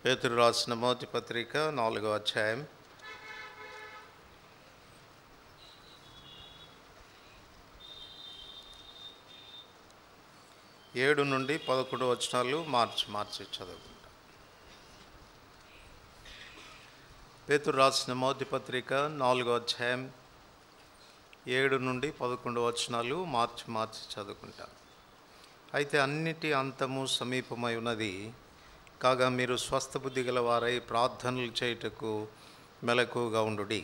పేతురు రాసిన మొదటి పత్రిక నాలుగో అధ్యాయం ఏడు నుండి పదకొండు వచనాలు మార్చి మార్చి చదువుకుంటాం పేతురు రాసిన మొదటి పత్రిక నాలుగో అధ్యాయం ఏడు నుండి పదకొండు వచనాలు మార్చి మార్చి చదువుకుంటాం అయితే అన్నిటి అంతము సమీపమై ఉన్నది కాగా మీరు స్వస్థ బుద్ధి గలవారై ప్రార్థనలు చేయుటకు మెలకుగా ఉండుడి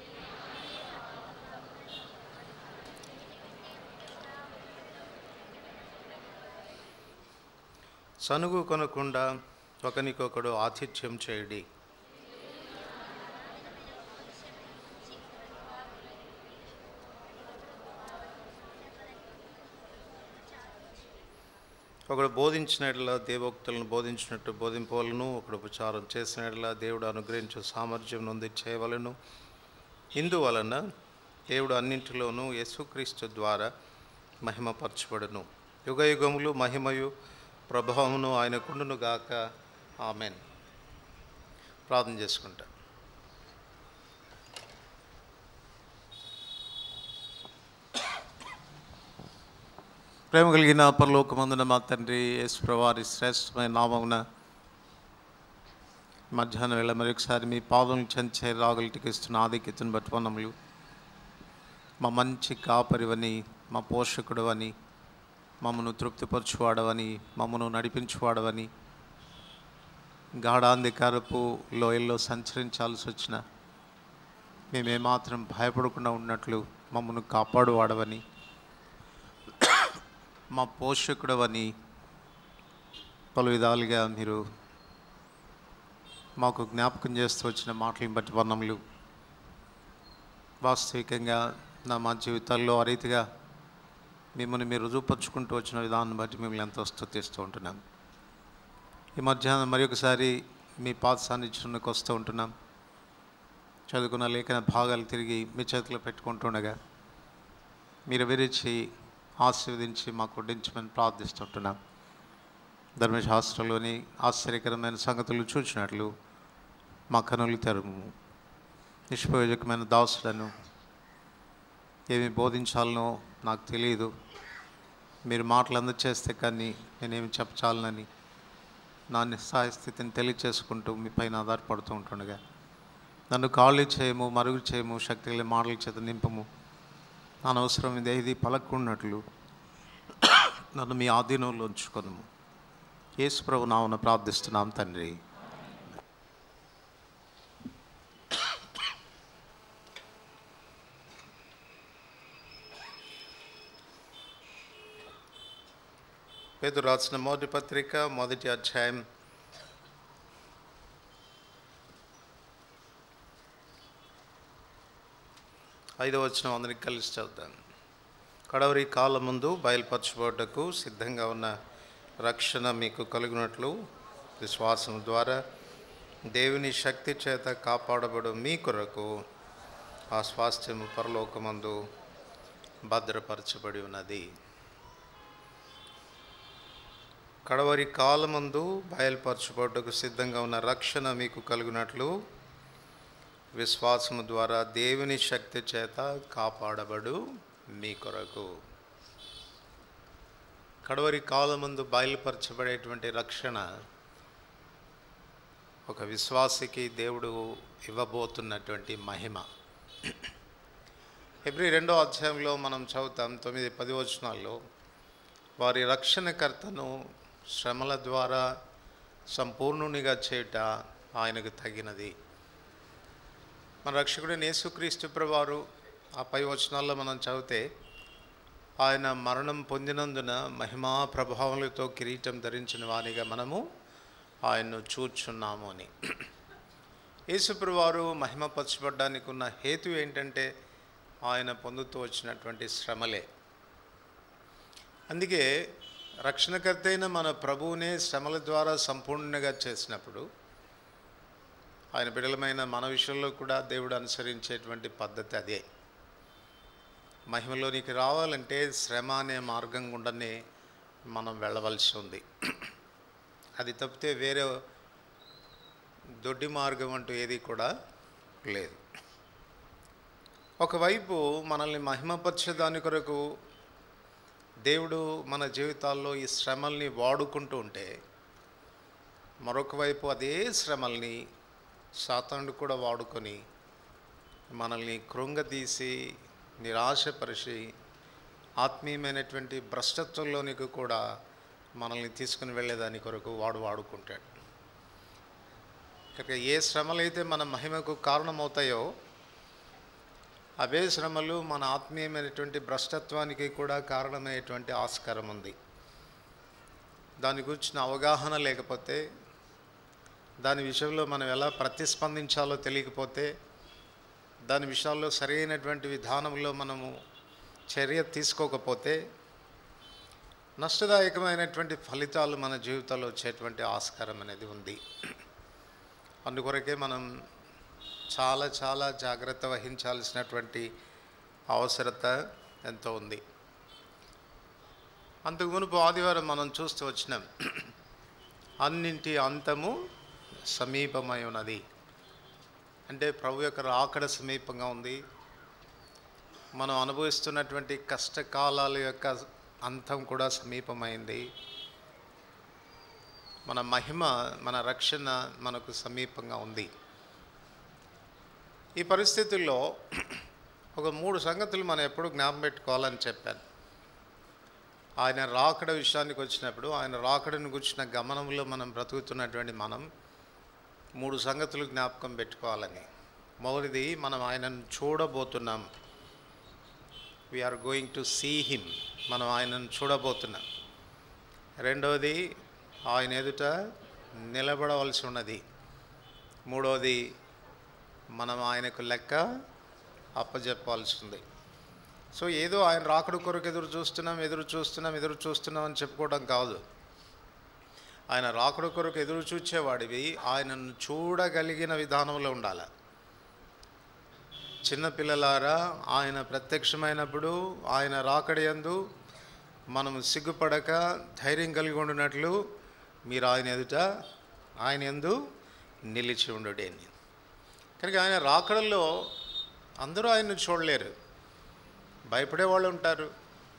సనుగు కొనకుండా ఒకనికొకడు ఆతిథ్యం చేయుడి ఒకడు బోధించిన ఎడల దేవోక్తులను బోధించినట్టు బోధింపవలను ఒకడు ఉపచారం చేసిన ఎడల దేవుడు అనుగ్రహించే సామర్థ్యం నుండి చేయవలను ఇందువలన దేవుడు అన్నింటిలోనూ యేసుక్రీస్తు ద్వారా మహిమపరచబడును యుగ యుగములు మహిమయు ప్రభావమును ఆయనకుండును గాక ఆమెన్ ప్రార్థన చేసుకుంటా ప్రేమ కలిగిన పరలోకమందున మా తండ్రి యేసుప్రవారి శ్రేష్టమైన నామమున మధ్యాహ్నం వేళ మరొకసారి మీ పాదం చెంచే రాగులటికి ఇస్తున్న ఆధిక్యతను బట్టి వనములు మా మంచి కాపరివని మా పోషకుడు అని మమ్మను తృప్తిపరచువాడవని మమ్మను నడిపించువాడవని గాఢాంధకారపు లోయల్లో సంచరించాల్సి వచ్చిన మేమేమాత్రం భయపడకుండా ఉన్నట్లు మమ్మను కాపాడువాడవని మా పోషకుడవని పలు విధాలుగా మీరు మాకు జ్ఞాపకం చేస్తూ వచ్చిన మాటలను బట్టి వర్ణములు వాస్తవికంగా నా మా జీవితాల్లో ఆ రీతిగా మిమ్మల్ని మీరు రుజువుపరుచుకుంటూ వచ్చిన విధానం బట్టి మిమ్మల్ని ఎంతో స్తుతిస్తూ ఉంటున్నాం ఈ మధ్యాహ్నం మరి ఒకసారి మీ పాత సాన్నిధ్యంలోకి వస్తూ ఉంటున్నాం చదువుకున్న లేఖన భాగాలు తిరిగి మీ చేతిలో పెట్టుకుంటుండగా మీరు విరిచి ఆశీర్వదించి మాకు వడ్డించమని ప్రార్థిస్తుంటున్నాం ధర్మశాస్త్రంలోని ఆశ్చర్యకరమైన సంగతులు చూసినట్లు మా కనులు తెరుము నిష్ప్రయోజకమైన దాసులను ఏమి బోధించాలనో నాకు తెలియదు మీరు మాటలు అందచేస్తే కానీ నేనేమి చెప్పచాలనని నా నిస్సహాయ స్థితిని తెలియచేసుకుంటూ మీ పైన ఆధారపడుతూ ఉంటుండగా నన్ను ఖాళీ చేయము మరుగు చేయము శక్తి గల మాటల చేత నింపము అనవసరం ఇది ఇది పలకున్నట్లు నన్ను మీ ఆధీనంలో ఉంచుకొనము యేసు ప్రభు నామన ప్రార్థిస్తున్నాం తండ్రి పేరు రాసిన మొదటి పత్రిక మొదటి అధ్యాయం ఐదవ వచ్చిన అందరికి కలిసి చదువుతాను కడవరి కాలం ముందు బయలుపరచబడ్డకు సిద్ధంగా ఉన్న రక్షణ మీకు కలుగునట్లు విశ్వాసం ద్వారా దేవుని శక్తి చేత కాపాడబడు మీ కొరకు ఆ స్వాస్థ్యము పరలోకమందు భద్రపరచబడి ఉన్నది కడవరి కాలమందు బయలుపరచబడ్డకు సిద్ధంగా ఉన్న రక్షణ మీకు కలుగునట్లు విశ్వాసము ద్వారా దేవుని శక్తి చేత కాపాడబడు మీ కొరకు కడవరి కాలమందు బయలుపరచబడేటువంటి రక్షణ ఒక విశ్వాసికి దేవుడు ఇవ్వబోతున్నటువంటి మహిమ ఎబ్రి రెండో అధ్యాయంలో మనం చదువుతాం తొమ్మిది పది వచనాల్లో వారి రక్షణకర్తను శ్రమల ద్వారా సంపూర్ణునిగా చేయుట ఆయనకు తగినది మన రక్షకుడైన యేసుక్రీస్తు ప్రభువారు ఆ పై వచనాల్లో మనం చదివితే ఆయన మరణం పొందినందున మహిమా ప్రభావములతో కిరీటం ధరించిన వానిగా మనము ఆయన్ను చూచున్నాము అని యేసుప్రభువారు మహిమపరచబడ్డానికి ఉన్న హేతు ఏంటంటే ఆయన పొందుతూ వచ్చినటువంటి శ్రమలే అందుకే రక్షణకర్త అయిన మన ప్రభువునే శ్రమల ద్వారా సంపూర్ణంగా చేసినప్పుడు ఆయన బిడలమైన మన విషయంలో కూడా దేవుడు అనుసరించేటువంటి పద్ధతి అదే మహిమలోనికి రావాలంటే శ్రమ అనే మార్గం గుండానే మనం వెళ్ళవలసి ఉంది అది తప్పితే వేరే దొడ్డి మార్గం అంటూ ఏది కూడా లేదు ఒకవైపు మనల్ని మహిమపరిచే దాని కొరకు దేవుడు మన జీవితాల్లో ఈ శ్రమల్ని వాడుకుంటూ ఉంటే మరొక వైపు అదే శ్రమల్ని సాతానుడు కూడా వాడుకొని మనల్ని కృంగతీసి నిరాశపరిచి ఆత్మీయమైనటువంటి భ్రష్టత్వంలోనికి కూడా మనల్ని తీసుకుని వెళ్ళేదాని కొరకు వాడు వాడుకుంటాడు ఇక ఏ శ్రమలైతే మన మహిమకు కారణమవుతాయో అవే శ్రమలు మన ఆత్మీయమైనటువంటి భ్రష్టత్వానికి కూడా కారణమయ్యేటువంటి ఆస్కారం ఉంది దాని గురించిన అవగాహన లేకపోతే దాని విషయంలో మనం ఎలా ప్రతిస్పందించాలో తెలియకపోతే దాని విషయాల్లో సరైనటువంటి విధానంలో మనము చర్య తీసుకోకపోతే నష్టదాయకమైనటువంటి ఫలితాలు మన జీవితాల్లో వచ్చేటువంటి ఆస్కారం అనేది ఉంది అందుకొరకే మనం చాలా చాలా జాగ్రత్త వహించాల్సినటువంటి అవసరత ఎంతో ఉంది అంతకు మునుపు ఆదివారం మనం చూస్తూ వచ్చినాం అన్నింటి అంతము సమీపమై ఉన్నది అంటే ప్రభు యొక్క రాకడ సమీపంగా ఉంది మనం అనుభవిస్తున్నటువంటి కష్టకాలాల యొక్క అంతం కూడా సమీపమైంది మన మహిమ మన రక్షణ మనకు సమీపంగా ఉంది ఈ పరిస్థితుల్లో ఒక మూడు సంగతులు మనం ఎప్పుడు జ్ఞాపం పెట్టుకోవాలని చెప్పాను ఆయన రాకడ విషయానికి వచ్చినప్పుడు ఆయన రాకడను గుర్చిన గమనంలో మనం బ్రతుకుతున్నటువంటి మనం మూడు సంగతులు జ్ఞాపకం పెట్టుకోవాలని మొదటిది మనం ఆయనను చూడబోతున్నాం we're going to see him మనం ఆయనను చూడబోతున్నాం రెండవది ఆయన ఎదుట నిలబడవలసి ఉన్నది మూడవది మనం ఆయనకు లెక్క అప్పజెప్పాల్సి ఉంది సో ఏదో ఆయన రాకడు కొరకు ఎదురు చూస్తున్నాం ఎదురు చూస్తున్నాం ఎదురు చూస్తున్నాం అని చెప్పుకోవడం కాదు ఆయన రాకడు కొరకు ఎదురు చూచేవాడివి ఆయనను చూడగలిగిన విధానంలో ఉండాలి చిన్నపిల్లలారా ఆయన ప్రత్యక్షమైనప్పుడు ఆయన రాకడయందు మనము సిగ్గుపడక ధైర్యం కలిగి ఉండినట్లు మీరు ఆయన ఎదుట ఆయన ఎందు నిలిచి ఉండుడేని కనుక ఆయన రాకడల్లో అందరూ ఆయన్ను చూడలేరు భయపడే వాళ్ళు ఉంటారు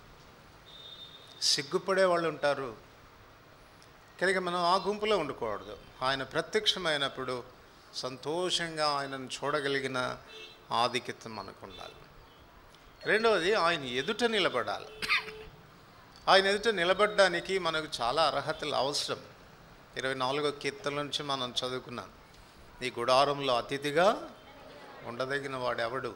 సిగ్గుపడే వాళ్ళు ఉంటారు కనుక మనం ఆ గుంపులో ఉండకూడదు ఆయన ప్రత్యక్షమైనప్పుడు సంతోషంగా ఆయనను చూడగలిగిన ఆధిక్యత మనకు ఉండాలి రెండవది ఆయన ఎదుట నిలబడాలి ఆయన ఎదుట నిలబడడానికి మనకు చాలా అర్హతలు అవసరం ఇరవై నాలుగో కీర్తన నుంచి మనం చదువుకున్నాం నీ గుడారంలో అతిథిగా ఉండదగిన వాడు ఎవడు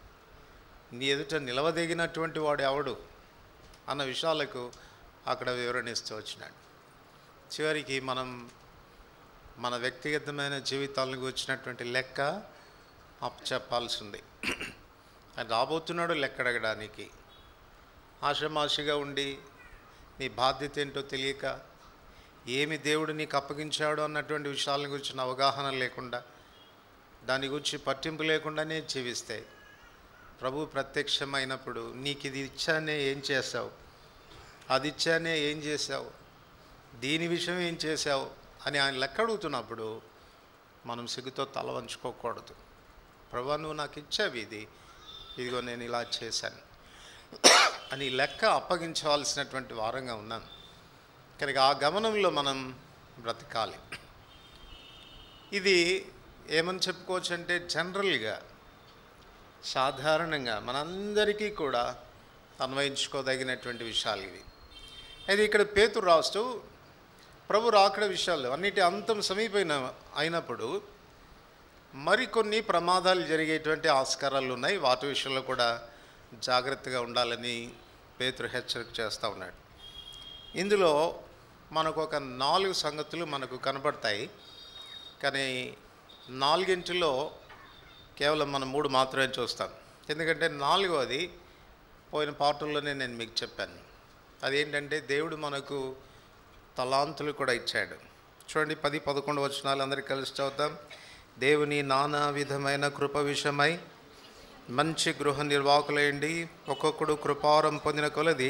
నీ ఎదుట నిలవదగినటువంటి వాడు ఎవడు అన్న విషయాలకు అక్కడ వివరణిస్తూ వచ్చినాడు చివరికి మనం మన వ్యక్తిగతమైన జీవితాలను వచ్చినటువంటి లెక్క అప్పచెప్పాల్సి ఉంది ఆయన రాబోతున్నాడు లెక్క అడగడానికి ఆషమాషిగా ఉండి నీ బాధ్యత ఏంటో తెలియక ఏమి దేవుడు నీకు అప్పగించాడు అన్నటువంటి విషయాల గురించిన అవగాహన లేకుండా దాని గురించి పట్టింపు లేకుండానే జీవిస్తే ప్రభు ప్రత్యక్షమైనప్పుడు నీకు ఇది ఇచ్చానే ఏం చేసావు అది ఇచ్చానే ఏం చేసావు దీని విషయం ఏం చేసావు అని ఆయన లెక్క అడుగుతున్నప్పుడు మనం సిగ్గుతో తల వంచుకోకూడదు ప్రభా నువ్వు నాకు ఇచ్చావు ఇది ఇదిగో నేను ఇలా చేశాను అని లెక్క అప్పగించవలసినటువంటి వారంగా ఉన్నాను కనుక ఆ గమనంలో మనం బ్రతకాలి ఇది ఏమని చెప్పుకోవచ్చు అంటే జనరల్గా సాధారణంగా మనందరికీ కూడా అన్వయించుకోదగినటువంటి విషయాలు ఇవి అయితే ఇక్కడ పేతురు రాస్తూ ప్రభు రాకడ విషయాలు అన్నిటి అంతం సమీపైన అయినప్పుడు మరికొన్ని ప్రమాదాలు జరిగేటువంటి ఆస్కారాలు ఉన్నాయి వాటి విషయంలో కూడా జాగ్రత్తగా ఉండాలని పేతురు హెచ్చరిక చేస్తూ ఉన్నాడు ఇందులో మనకు ఒక నాలుగు సంగతులు మనకు కనపడతాయి కానీ నాలుగింటిలో కేవలం మనం మూడు మాత్రమే చూస్తాం ఎందుకంటే నాలుగవది పోయిన పాటల్లోనే నేను మీకు చెప్పాను అదేంటంటే దేవుడు మనకు తలాంతులు కూడా ఇచ్చాడు చూడండి పది పదకొండు వచనాలు అందరికీ కలిసి చదువుతాం దేవుని నానా విధమైన కృప విషయమై మంచి గృహ నిర్వాహకులేండి ఒక్కొక్కడు కృపారం పొందిన కొలది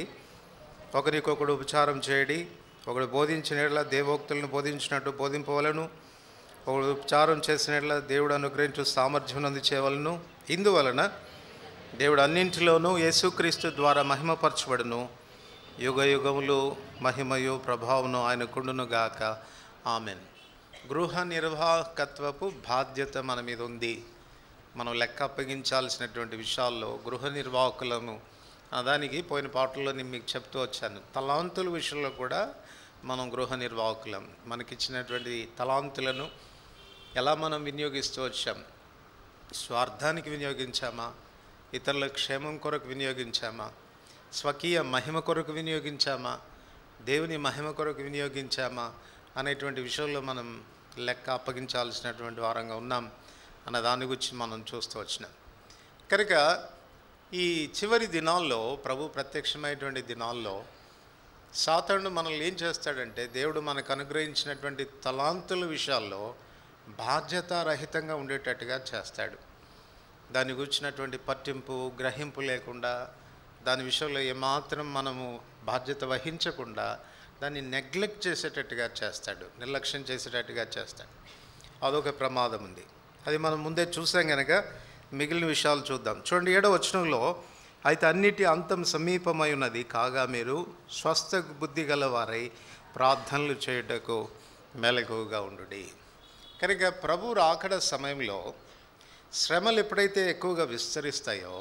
ఒకరికొకడు ఉపచారం చేయడి ఒకడు బోధించిన యెడల దేవోక్తులను బోధించినట్టు బోధింపవలను ఒక ఉపచారం చేసినట్ల దేవుడు అనుగ్రహించు సామర్థ్యం అందించేవలను ఇందువలన దేవుడు అన్నింటిలోనూ యేసుక్రీస్తు ద్వారా మహిమపరచబడును యుగ యుగములు మహిమయు ప్రభావమును ఆయన కుండును గాక ఆమెన్ గృహ నిర్వాహకత్వపు బాధ్యత మన మీద ఉంది మనం లెక్క అప్పగించాల్సినటువంటి విషయాల్లో గృహ నిర్వాహకులను ఆ దానికి పోయిన పాటల్లో నేను మీకు చెప్తూ వచ్చాను తలాంతుల విషయంలో కూడా మనం గృహ నిర్వాహకులం మనకిచ్చినటువంటి తలాంతులను ఎలా మనం వినియోగిస్తూ వచ్చాం స్వార్థానికి వినియోగించామా ఇతరుల క్షేమం కొరకు వినియోగించామా స్వకీయ మహిమ కొరకు వినియోగించామా దేవుని మహిమ కొరకు వినియోగించామా అనేటువంటి విషయంలో మనం లెక్క అప్పగించాల్సినటువంటి వారంగా ఉన్నాం అన్న దాని గురించి మనం చూస్తూ వచ్చినాం కనుక ఈ చివరి దినాల్లో ప్రభు ప్రత్యక్షమైనటువంటి దినాల్లో సాతానుడు మనల్ని ఏం చేస్తాడంటే దేవుడు మనకు అనుగ్రహించినటువంటి తలాంతుల విషయాల్లో బాధ్యతారహితంగా ఉండేటట్టుగా చేస్తాడు దాని గురించినటువంటి పట్టింపు గ్రహింపు లేకుండా దాని విషయంలో ఏమాత్రం మనము బాధ్యత వహించకుండా దాన్ని నెగ్లెక్ట్ చేసేటట్టుగా చేస్తాడు నిర్లక్ష్యం చేసేటట్టుగా చేస్తాడు అదొక ప్రమాదం ఉంది అది మనం ముందే చూసాం కనుక మిగిలిన విషయాలు చూద్దాం చూడండి ఏడో వచనంలో అయితే అన్నిటి అంతం సమీపమై ఉన్నది కాగా మీరు స్వస్థ బుద్ధి గలవారై ప్రార్థనలు చేయుటకు మెలకువగా ఉండుడి కనుక ప్రభు రాకడ సమయంలో శ్రమలు ఎప్పుడైతే ఎక్కువగా విస్తరిస్తాయో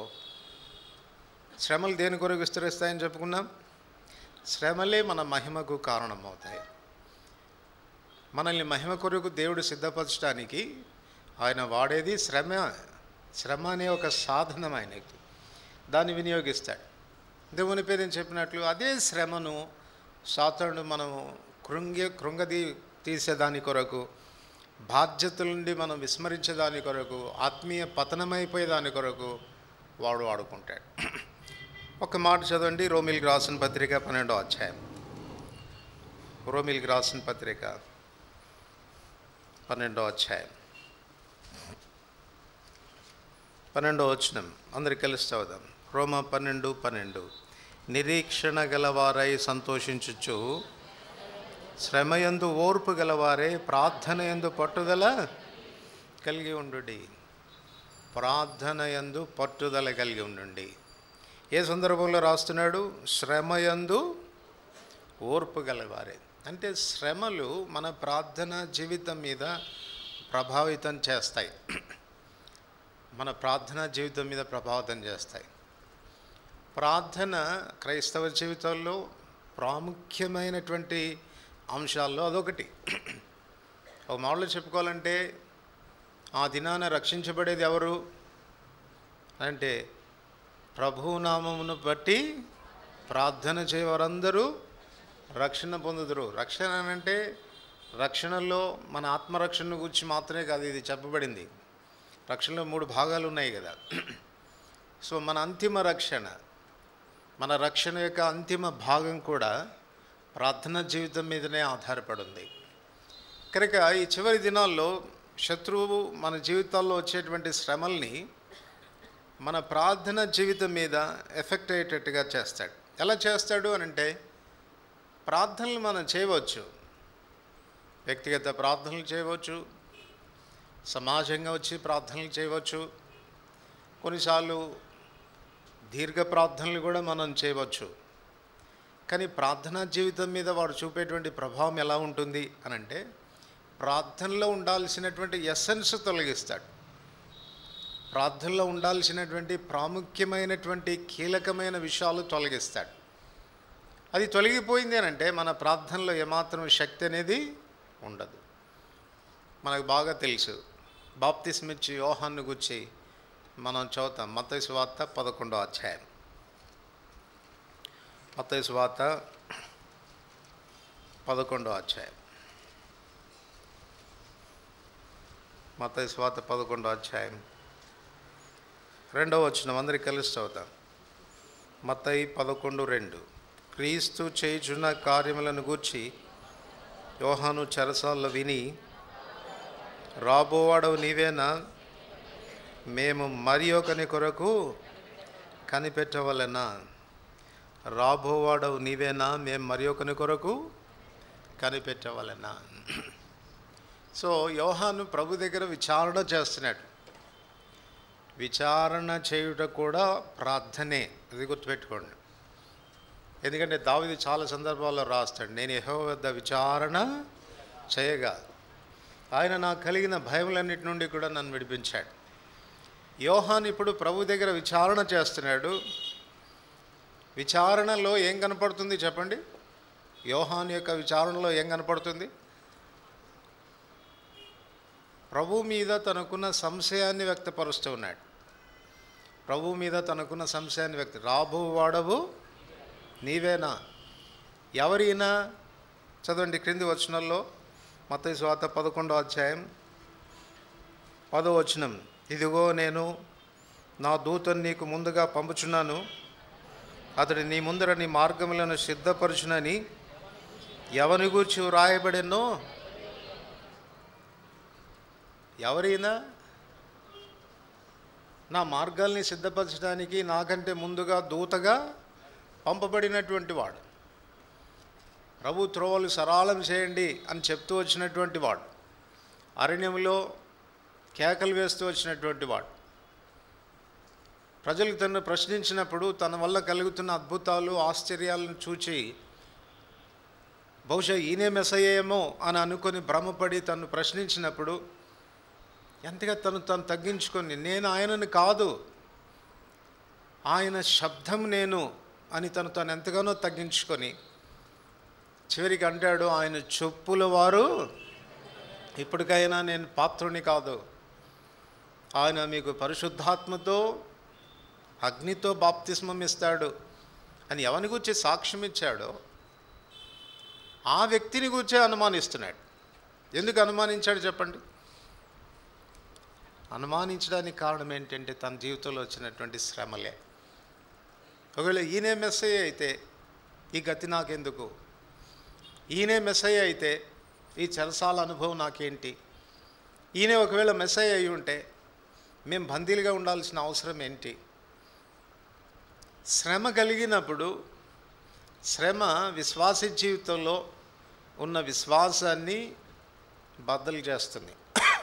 శ్రమలు దేని కొరకు విస్తరిస్తాయని చెప్పుకున్నాం శ్రమలే మన మహిమకు కారణమవుతాయి మనల్ని మహిమ కొరకు దేవుడు సిద్ధపరచడానికి ఆయన వాడేది శ్రమ శ్రమ అనే ఒక సాధనం ఆయనకి దాన్ని వినియోగిస్తాడు దేవుని పేరు చెప్పినట్లు అదే శ్రమను సాతానుడు మనము కృంగి కృంగది తీసేదాని కొరకు బాధ్యతల నుండి మనం విస్మరించేదాని కొరకు ఆత్మీయ పతనమైపోయే దాని కొరకు వాడు వాడుకుంటాడు ఒక మాట చదవండి రోమిల్కి రాసిన పత్రిక పన్నెండో అధ్యాయం రోమిల్కి రాసిన పత్రిక పన్నెండో అధ్యాయం పన్నెండో వచనం అందరికి కలిసి చదువుదాం రోమ పన్నెండు పన్నెండు నిరీక్షణ గలవారై సంతోషించుచు శ్రమయందు ఓర్పు గలవారే ప్రార్థన యందు పట్టుదల కలిగి ఉండుడి ప్రార్థన యందు పట్టుదల కలిగి ఉండండి ఏ సందర్భంలో రాస్తున్నాడు శ్రమయందు ఓర్పు గలవారే అంటే శ్రమలు మన ప్రార్థన జీవితం మీద ప్రభావితం చేస్తాయి మన ప్రార్థన జీవితం మీద ప్రభావితం చేస్తాయి ప్రార్థన క్రైస్తవ జీవితంలో ప్రాముఖ్యమైనటువంటి అంశాల్లో అదొకటి ఒక మామూలు చెప్పుకోవాలంటే ఆ దినాన రక్షించబడేది ఎవరు అంటే ప్రభునామమును బట్టి ప్రార్థన చేయవారందరూ రక్షణ పొందుదురు రక్షణ అని అంటే రక్షణలో మన ఆత్మరక్షణ గురించి మాత్రమే కాదు ఇది చెప్పబడింది రక్షణలో మూడు భాగాలు ఉన్నాయి కదా సో మన అంతిమ రక్షణ మన రక్షణ యొక్క అంతిమ భాగం కూడా ప్రార్థన జీవితం మీదనే ఆధారపడి ఉంది కనుక ఈ చివరి దినాల్లో శత్రువు మన జీవితాల్లో వచ్చేటువంటి శ్రమల్ని మన ప్రార్థన జీవితం మీద ఎఫెక్ట్ అయ్యేటట్టుగా చేస్తాడు ఎలా చేస్తాడు అని అంటే ప్రార్థనలు మనం చేయవచ్చు వ్యక్తిగత ప్రార్థనలు చేయవచ్చు సమాజంగా వచ్చి ప్రార్థనలు చేయవచ్చు కొన్నిసార్లు దీర్ఘ ప్రార్థనలు కూడా మనం చేయవచ్చు కానీ ప్రార్థనా జీవితం మీద వాడు చూపేటువంటి ప్రభావం ఎలా ఉంటుంది అని అంటే ప్రార్థనలో ఉండాల్సినటువంటి ఎసెన్స్ తొలగిస్తాడు ప్రార్థనలో ఉండాల్సినటువంటి ప్రాముఖ్యమైనటువంటి కీలకమైన విషయాలు తొలగిస్తాడు అది తొలగిపోయింది అని అంటే మన ప్రార్థనలో ఏమాత్రం శక్తి అనేది ఉండదు మనకు బాగా తెలుసు బాప్తిస్మిచ్చి యోహాన్ని గుచ్చి మనం చదువుతాం మతైసు వార్త పదకొండో అధ్యాయం మతైసు వార్త పదకొండో అధ్యాయం మతైసు వార్త పదకొండో అధ్యాయం రెండవ వచ్చిన అందరికి కలిసి చదువుతాం మతై పదకొండు రెండు క్రీస్తు చేయుచున్న కార్యములను గూర్చి యోహాను చెరసాల్లో విని రాబోవాడవు నీవేనా మేము మరి ఒకని కొరకు కనిపెట్టవలెనా రాబోవాడవు నీవేనా మేము మరి ఒకని కొరకు కనిపెట్టవలెనా సో యోహాను ప్రభు దగ్గర విచారణ చేస్తున్నాడు విచారణ చేయుట కూడా ప్రార్థనే అది గుర్తుపెట్టుకోండి ఎందుకంటే దావిది చాలా సందర్భాల్లో రాస్తాడు నేను యెహోవా వద్ద విచారణ చేయగా ఆయన నాకు కలిగిన భయములన్నిటి నుండి కూడా నన్ను విడిపించాడు యోహాన్ ఇప్పుడు ప్రభు దగ్గర విచారణ చేస్తున్నాడు విచారణలో ఏం కనపడుతుంది చెప్పండి యోహాన్ యొక్క విచారణలో ఏం కనపడుతుంది ప్రభు మీద తనకున్న సంశయాన్ని వ్యక్తపరుస్తూ ఉన్నాడు ప్రభు మీద తనకున్న సంశయాన్ని వ్యక్త రాబు వాడవు నీవేనా ఎవరైనా చదవండి క్రింది వచనంలో మత స్వాత పదకొండో అధ్యాయం పదో వచనం ఇదిగో నేను నా దూతను నీకు ముందుగా పంపుచున్నాను అతడు నీ ముందర నీ మార్గములను సిద్ధపరచునని ఎవని గూర్చి వ్రాయబడినో ఎవరైనా నా మార్గాల్ని సిద్ధపరచడానికి నాకంటే ముందుగా దూతగా పంపబడినటువంటి వాడు ప్రభు త్రోవలు సరళం చేయండి అని చెప్తూ వచ్చినటువంటి వాడు అరణ్యంలో కేకలు వేస్తూ వచ్చినటువంటి వాడు ప్రజలు తను ప్రశ్నించినప్పుడు తన వల్ల కలుగుతున్న అద్భుతాలు ఆశ్చర్యాలను చూచి బహుశా ఈయనే మెసయ్యేమో అని అనుకొని భ్రమపడి తను ప్రశ్నించినప్పుడు ఎంతగా తను తను తగ్గించుకొని నేను ఆయనను కాదు ఆయన శబ్దం నేను అని తను తను ఎంతగానో తగ్గించుకొని చివరికి అంటాడు ఆయన చెప్పుల వారు ఇప్పటికైనా నేను పాత్రుని కాదు ఆయన మీకు పరిశుద్ధాత్మతో అగ్నితో బాప్తిస్మం ఇస్తాడు అని ఎవని గురించి సాక్ష్యం ఇచ్చాడో ఆ వ్యక్తిని గురించే అనుమానిస్తున్నాడు ఎందుకు అనుమానించాడు చెప్పండి అనుమానించడానికి కారణం ఏంటంటే తన జీవితంలో వచ్చినటువంటి శ్రమలే ఒకవేళ ఈయనే మెస్సయ్య అయితే ఈ గతి నాకెందుకు ఈయనే మెస్సయ్య అయితే ఈ చెరసాల అనుభవం నాకేంటి ఈయనే ఒకవేళ మెస్సయ్య అయి ఉంటే మేము బందీలుగా ఉండాల్సిన అవసరం ఏంటి శ్రమ కలిగినప్పుడు శ్రమ విశ్వాస జీవితంలో ఉన్న విశ్వాసాన్ని బద్దలు చేస్తుంది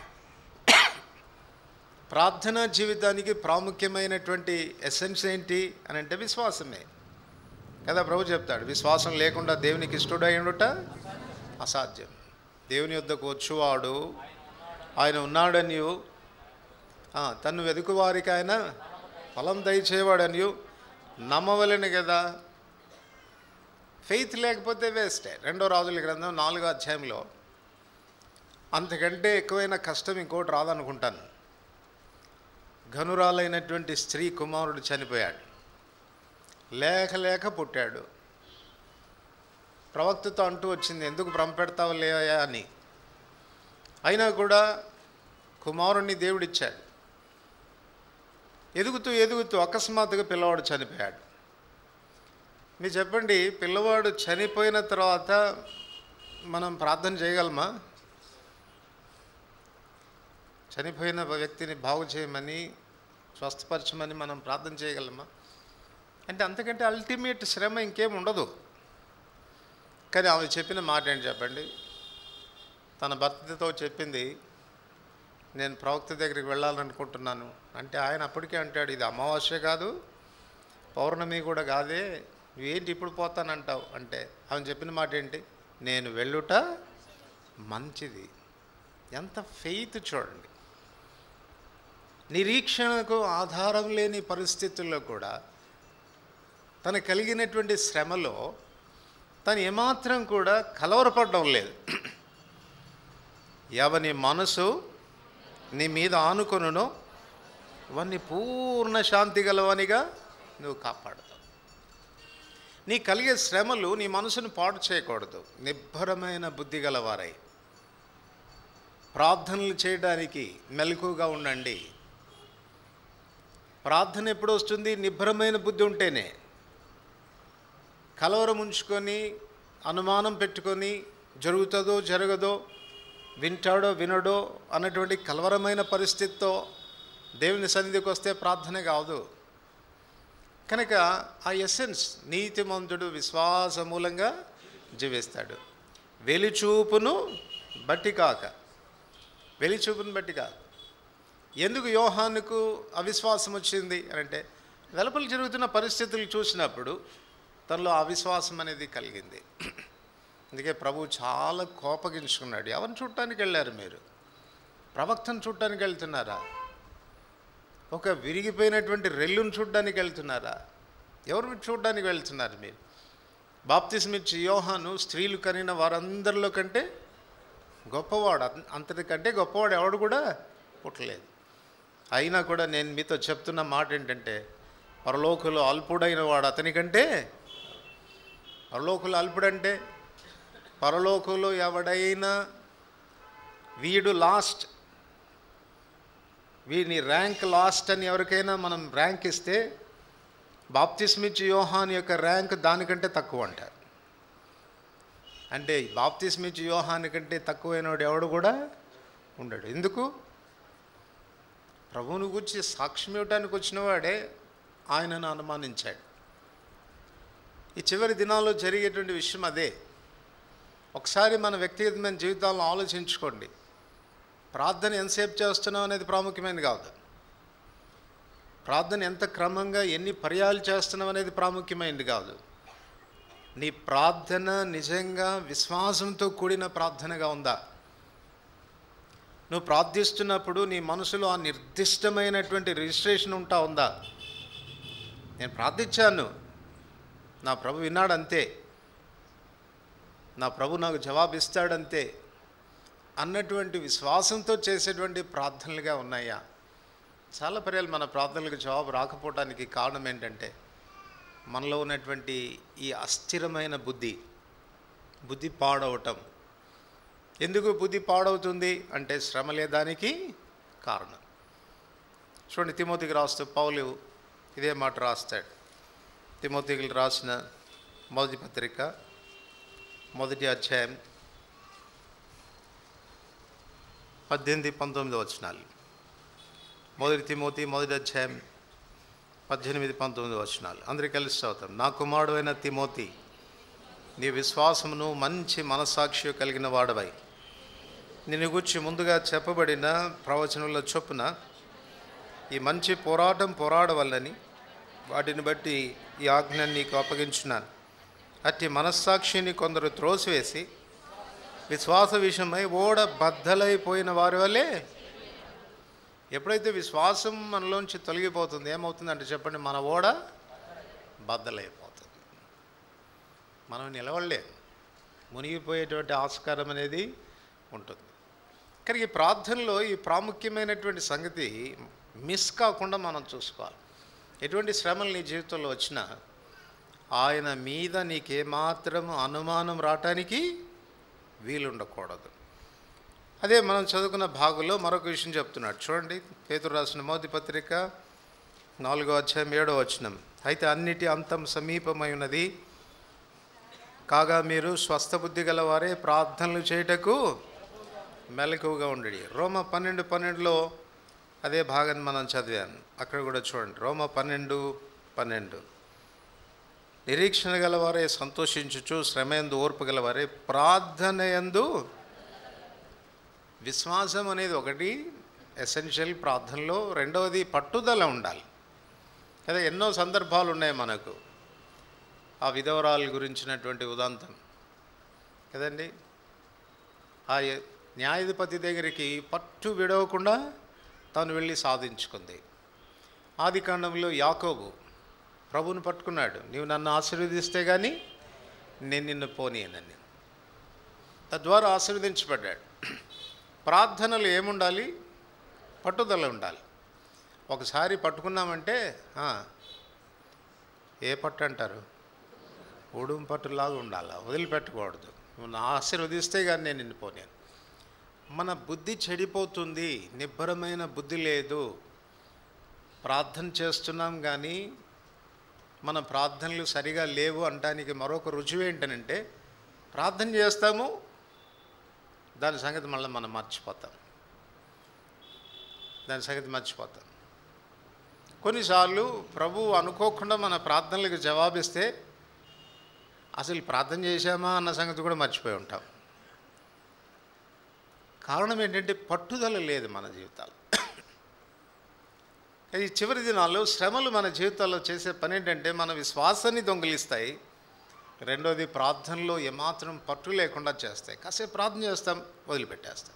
ప్రార్థనా జీవితానికి ప్రాముఖ్యమైనటువంటి ఎసెన్స్ ఏంటి అని అంటే విశ్వాసమే కదా ప్రభు చెప్తాడు విశ్వాసం లేకుండా దేవునికి ఇష్టడై ఉండుట అసాధ్యం దేవుని యొద్దకు వచ్చువాడు ఆయన ఉన్నాడనియు ఆ, తన్ను వెతుకువారికి ఆయన ఫలం దయచేవాడనియు నమ్మవలని కదా ఫెయిత్ లేకపోతే వేస్టే రెండో రాజుల గ్రంథం నాలుగో అధ్యాయంలో అంతకంటే ఎక్కువైన కష్టం ఇంకోటి రాదనుకుంటాను ఘనురాలైనటువంటి స్త్రీ కుమారుడు చనిపోయాడు లేక లేక పుట్టాడు ప్రవక్తతో అంటూ వచ్చింది ఎందుకు భ్రమ పెడతావు లేవయా అని అయినా కూడా కుమారుణ్ణి దేవుడిచ్చాడు ఎదుగుతూ ఎదుగుతూ అకస్మాత్తుగా పిల్లవాడు చనిపోయాడు మీరు చెప్పండి పిల్లవాడు చనిపోయిన తర్వాత మనం ప్రార్థన చేయగలమా చనిపోయిన వ్యక్తిని బాగు చేయమని స్వస్థపరచమని మనం ప్రార్థన చేయగలమా అంటే అంతకంటే అల్టిమేట్ శ్రమ ఇంకేం ఉండదు కానీ ఆమె చెప్పిన మాట ఏంటి చెప్పండి తన భర్తతో చెప్పింది నేను ప్రవక్త దగ్గరికి వెళ్ళాలనుకుంటున్నాను అంటే ఆయన అప్పటికే అంటాడు ఇది అమావాస్య కాదు పౌర్ణమి కూడా కాదే నువ్వేంటి ఇప్పుడు పోతానంటావు అంటే ఆమె చెప్పిన మాట ఏంటి నేను వెళ్ళుట మంచిది ఎంత ఫెయిత్ చూడండి నిరీక్షణకు ఆధారం లేని పరిస్థితుల్లో కూడా తను కలిగినటువంటి శ్రమలో తను ఏమాత్రం కూడా కలవరపడడం లేదు ఎవని మనసు నీ మీద ఆనుకొనునో అవన్నీ పూర్ణ శాంతి గలవనిగా నువ్వు కాపాడుతావు నీ కలిగే శ్రమలు నీ మనసును పాడు చేయకూడదు నిబ్బరమైన బుద్ధి గలవారై ప్రార్థనలు చేయడానికి మెలకుగా ఉండండి ప్రార్థన ఎప్పుడు వస్తుంది నిబ్బరమైన బుద్ధి ఉంటేనే కలవరం ఉంచుకొని అనుమానం పెట్టుకొని జరుగుతుందో జరగదో వింటాడో వినడో అన్నటువంటి కలవరమైన పరిస్థితితో దేవుని సన్నిధికి వస్తే ప్రార్థన కాదు కనుక ఆ ఎసెన్స్ నీతిమంతుడు విశ్వాస మూలంగా జీవిస్తాడు వెలిచూపును బట్టి కాక వెలిచూపుని బట్టి కాదు ఎందుకు యోహానుకు అవిశ్వాసం వచ్చింది అని అంటే వెలుపల జరుగుతున్న పరిస్థితులు చూసినప్పుడు తనలో అవిశ్వాసం అనేది కలిగింది అందుకే ప్రభు చాలా కోపగించుకున్నాడు ఎవరిని చూడటానికి వెళ్ళారు మీరు ప్రవక్తను చూడటానికి వెళ్తున్నారా ఒక విరిగిపోయినటువంటి రెల్లును చూడడానికి వెళ్తున్నారా ఎవరిని చూడడానికి వెళ్తున్నారు మీరు బాప్తిస్మిచ్చి యోహాను స్త్రీలు కనిన వారందరిలో కంటే గొప్పవాడు అం- అంతటికంటే గొప్పవాడు ఎవడు కూడా పుట్టలేదు అయినా కూడా నేను మీతో చెప్తున్న మాట ఏంటంటే పరలోకులు అల్పుడైన వాడు అతనికంటే పరలోకులు అల్పుడంటే పరలోకులు ఎవడైనా వీడు లాస్ట్ వీడిని ర్యాంక్ లాస్ట్ అని ఎవరికైనా మనం ర్యాంక్ ఇస్తే బాప్తిస్మిచ్ యోహాన్ యొక్క ర్యాంక్ దానికంటే తక్కువ అంటారు అంటే బాప్తిస్మిచ్ యోహాన్ కంటే తక్కువైనవాడు ఎవడు కూడా ఉండడు ఎందుకు ప్రభువుని గురించి సాక్ష్యం ఇవ్వడానికి వచ్చిన వాడే ఆయనను అనుమానించాడు ఈ చివరి దినాల్లో జరిగేటువంటి విషయం అదే ఒకసారి మన వ్యక్తిగతమైన జీవితాలను ఆలోచించుకోండి ప్రార్థన ఎంతసేపు చేస్తున్నాం అనేది ప్రాముఖ్యమైనది కాదు ప్రార్థన ఎంత క్రమంగా ఎన్ని పర్యాలు చేస్తున్నాం అనేది ప్రాముఖ్యమైనది కాదు నీ ప్రార్థన నిజంగా విశ్వాసంతో కూడిన ప్రార్థనగా ఉందా నువ్వు ప్రార్థిస్తున్నప్పుడు నీ మనసులో ఆ నిర్దిష్టమైనటువంటి రిజిస్ట్రేషన్ ఉంటా ఉందా నేను ప్రార్థించాను నా ప్రభు విన్నాడంతే నా ప్రభు నాకు జవాబిస్తాడంతే అన్నటువంటి విశ్వాసంతో చేసేటువంటి ప్రార్థనలుగా ఉన్నాయా చాలా పర్యాలు మన ప్రార్థనలకు జవాబు రాకపోవడానికి కారణం ఏంటంటే మనలో ఉన్నటువంటి ఈ అస్థిరమైన బుద్ధి బుద్ధి పాడవటం ఎందుకు బుద్ధి పాడవుతుంది అంటే శ్రమ లేదానికి కారణం చూడండి తిమోతికి రాస్తూ పౌలు ఇదే మాట రాస్తాడు తిమోతికి రాసిన మొదటి పత్రిక మొదటి అధ్యాయం పద్దెనిమిది పంతొమ్మిది వచనాలు మొదటి తిమోతి మొదటి అధ్యాయం పద్దెనిమిది పంతొమ్మిది వచనాలు అందరికీ కలిసి చదువుతాం నా కుమారుడు అయిన తిమోతి నీ విశ్వాసమును మంచి మనసాక్షి కలిగిన వాడవై నిన్ను గురించి ముందుగా చెప్పబడిన ప్రవచనంలో చొప్పున ఈ మంచి పోరాటం పోరాడవల్లని వాటిని బట్టి ఈ ఆజ్ఞను నీకు అప్పగించున్నాను అట్టి మనస్సాక్షిని కొందరు త్రోసివేసి విశ్వాస విషయమై ఓడ బద్దలైపోయిన వారి వల్లే ఎప్పుడైతే విశ్వాసం మనలోంచి తొలగిపోతుంది ఏమవుతుందంటే చెప్పండి మన ఓడ బద్దలైపోతుంది మనం నిలవడలేం మునిగిపోయేటువంటి ఆస్కారం అనేది ఉంటుంది కానీ ఈ ప్రార్థనలో ఈ ప్రాముఖ్యమైనటువంటి సంగతి మిస్ కాకుండా మనం చూసుకోవాలి ఎటువంటి శ్రమలు నీ జీవితంలో వచ్చినా ఆయన మీద నీకేమాత్రం అనుమానం రావటానికి వీలుండకూడదు అదే మనం చదువుకున్న భాగంలో మరొక విషయం చెప్తున్నాడు చూడండి పేతురు రాసిన మోది పత్రిక నాలుగో అధ్యాయం ఏడో వచనం అయితే అన్నిటి అంతం సమీపమై ఉన్నది కాగా మీరు స్వస్థ బుద్ధి గలవారే ప్రార్థనలు చేయుటకు మెలకువగా ఉండడి రోమ పన్నెండు పన్నెండులో అదే భాగాన్ని మనం చదివాను అక్కడ కూడా చూడండి రోమ పన్నెండు పన్నెండు నిరీక్షణ గలవారే సంతోషించుచు శ్రమయందు ఓర్పు గలవారే ప్రార్థన యందు విశ్వాసం అనేది ఒకటి ఎసెన్షియల్ ప్రార్థనలో రెండవది పట్టుదల ఉండాలి అదే ఎన్నో సందర్భాలు ఉన్నాయి మనకు ఆ విధవరాల గురించినటువంటి ఉదాంతం కదండి ఆ య- న్యాయాధిపతి దగ్గరికి పట్టు విడవకుండా తాను వెళ్ళి సాధించుకుంది ఆది కాండంలో యాకోబు ప్రభువుని పట్టుకున్నాడు నీవు నన్ను ఆశీర్వదిస్తే కానీ నేను నిన్ను పోనీయనని తద్వారా ఆశీర్వదించబడ్డాడు ప్రార్థనలు ఏముండాలి పట్టుదల ఉండాలి ఒకసారి పట్టుకున్నామంటే ఆ, ఏ పట్టు అంటారు ఉడుం పట్టులాగా ఉండాలి వదిలిపెట్టకూడదు నువ్వు నా ఆశీర్వదిస్తే కానీ నేను నిన్ను పోయాను మన బుద్ధి చెడిపోతుంది నిబ్బరమైన బుద్ధి లేదు ప్రార్థన చేస్తున్నాం కానీ మన ప్రార్థనలు సరిగా లేవు అనడానికి మరొక రుజువు ఏంటనంటే ప్రార్థన చేస్తాము దాని సంగతి మళ్ళీ మనం మర్చిపోతాం దాని సంగతి మర్చిపోతాం కొన్నిసార్లు ప్రభు అనుకోకుండా మన ప్రార్థనలకు జవాబిస్తే అసలు ప్రార్థన చేశామా అన్న సంగతి కూడా మర్చిపోయి ఉంటాం కారణం ఏంటంటే పట్టుదల లేదు మన జీవితాలు ఈ చివరి దినాల్లో శ్రమలు మన జీవితాల్లో చేసే పని ఏంటంటే మన విశ్వాసాన్ని దొంగిలిస్తాయి రెండోది ప్రార్థనలో ఏమాత్రం పట్టు లేకుండా చేస్తాయి కాసేపు ప్రార్థన చేస్తాం వదిలిపెట్టేస్తాం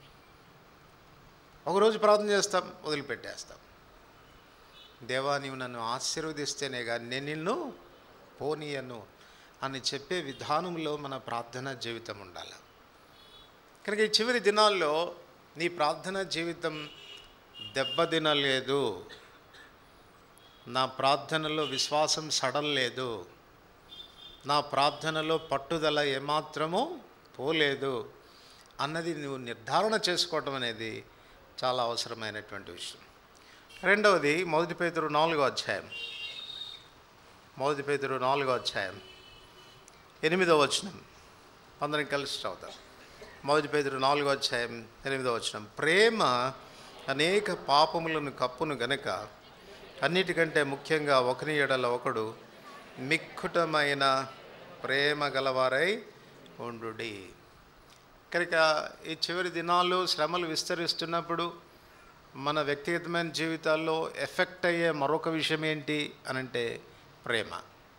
ఒకరోజు ప్రార్థన చేస్తాం వదిలిపెట్టేస్తాం దేవా నీవు నన్ను ఆశీర్వదిస్తేనే కానీ నేను నిన్ను పోనీయను అని చెప్పే విధానంలో మన ప్రార్థన జీవితం ఉండాలి కనుక ఈ చివరి దినాల్లో నీ ప్రార్థన జీవితం దెబ్బతినలేదు నా ప్రార్థనలో విశ్వాసం సడలేదు నా ప్రార్థనలో పట్టుదల ఏమాత్రమూ పోలేదు అన్నది నువ్వు నిర్ధారణ చేసుకోవటం అనేది చాలా అవసరమైనటువంటి విషయం రెండవది మొదటి పేతురు నాలుగో అధ్యాయం మొదటి పేతురు నాలుగో అధ్యాయం ఎనిమిదో వచనం అందరం కలిసి చదువుతాం మొదటి పేతురు నాలుగో అధ్యాయం ఎనిమిదో వచనం ప్రేమ అనేక పాపములను కప్పును గనక అన్నిటికంటే ముఖ్యంగా ఒకని ఎడల ఒకడు మిక్కుటమైన ప్రేమ గలవారై ఉండుడి కనుక ఈ చివరి దినాల్లో శ్రమలు విస్తరిస్తున్నప్పుడు మన వ్యక్తిగతమైన జీవితాల్లో ఎఫెక్ట్ అయ్యే మరొక విషయం ఏంటి అనంటే ప్రేమ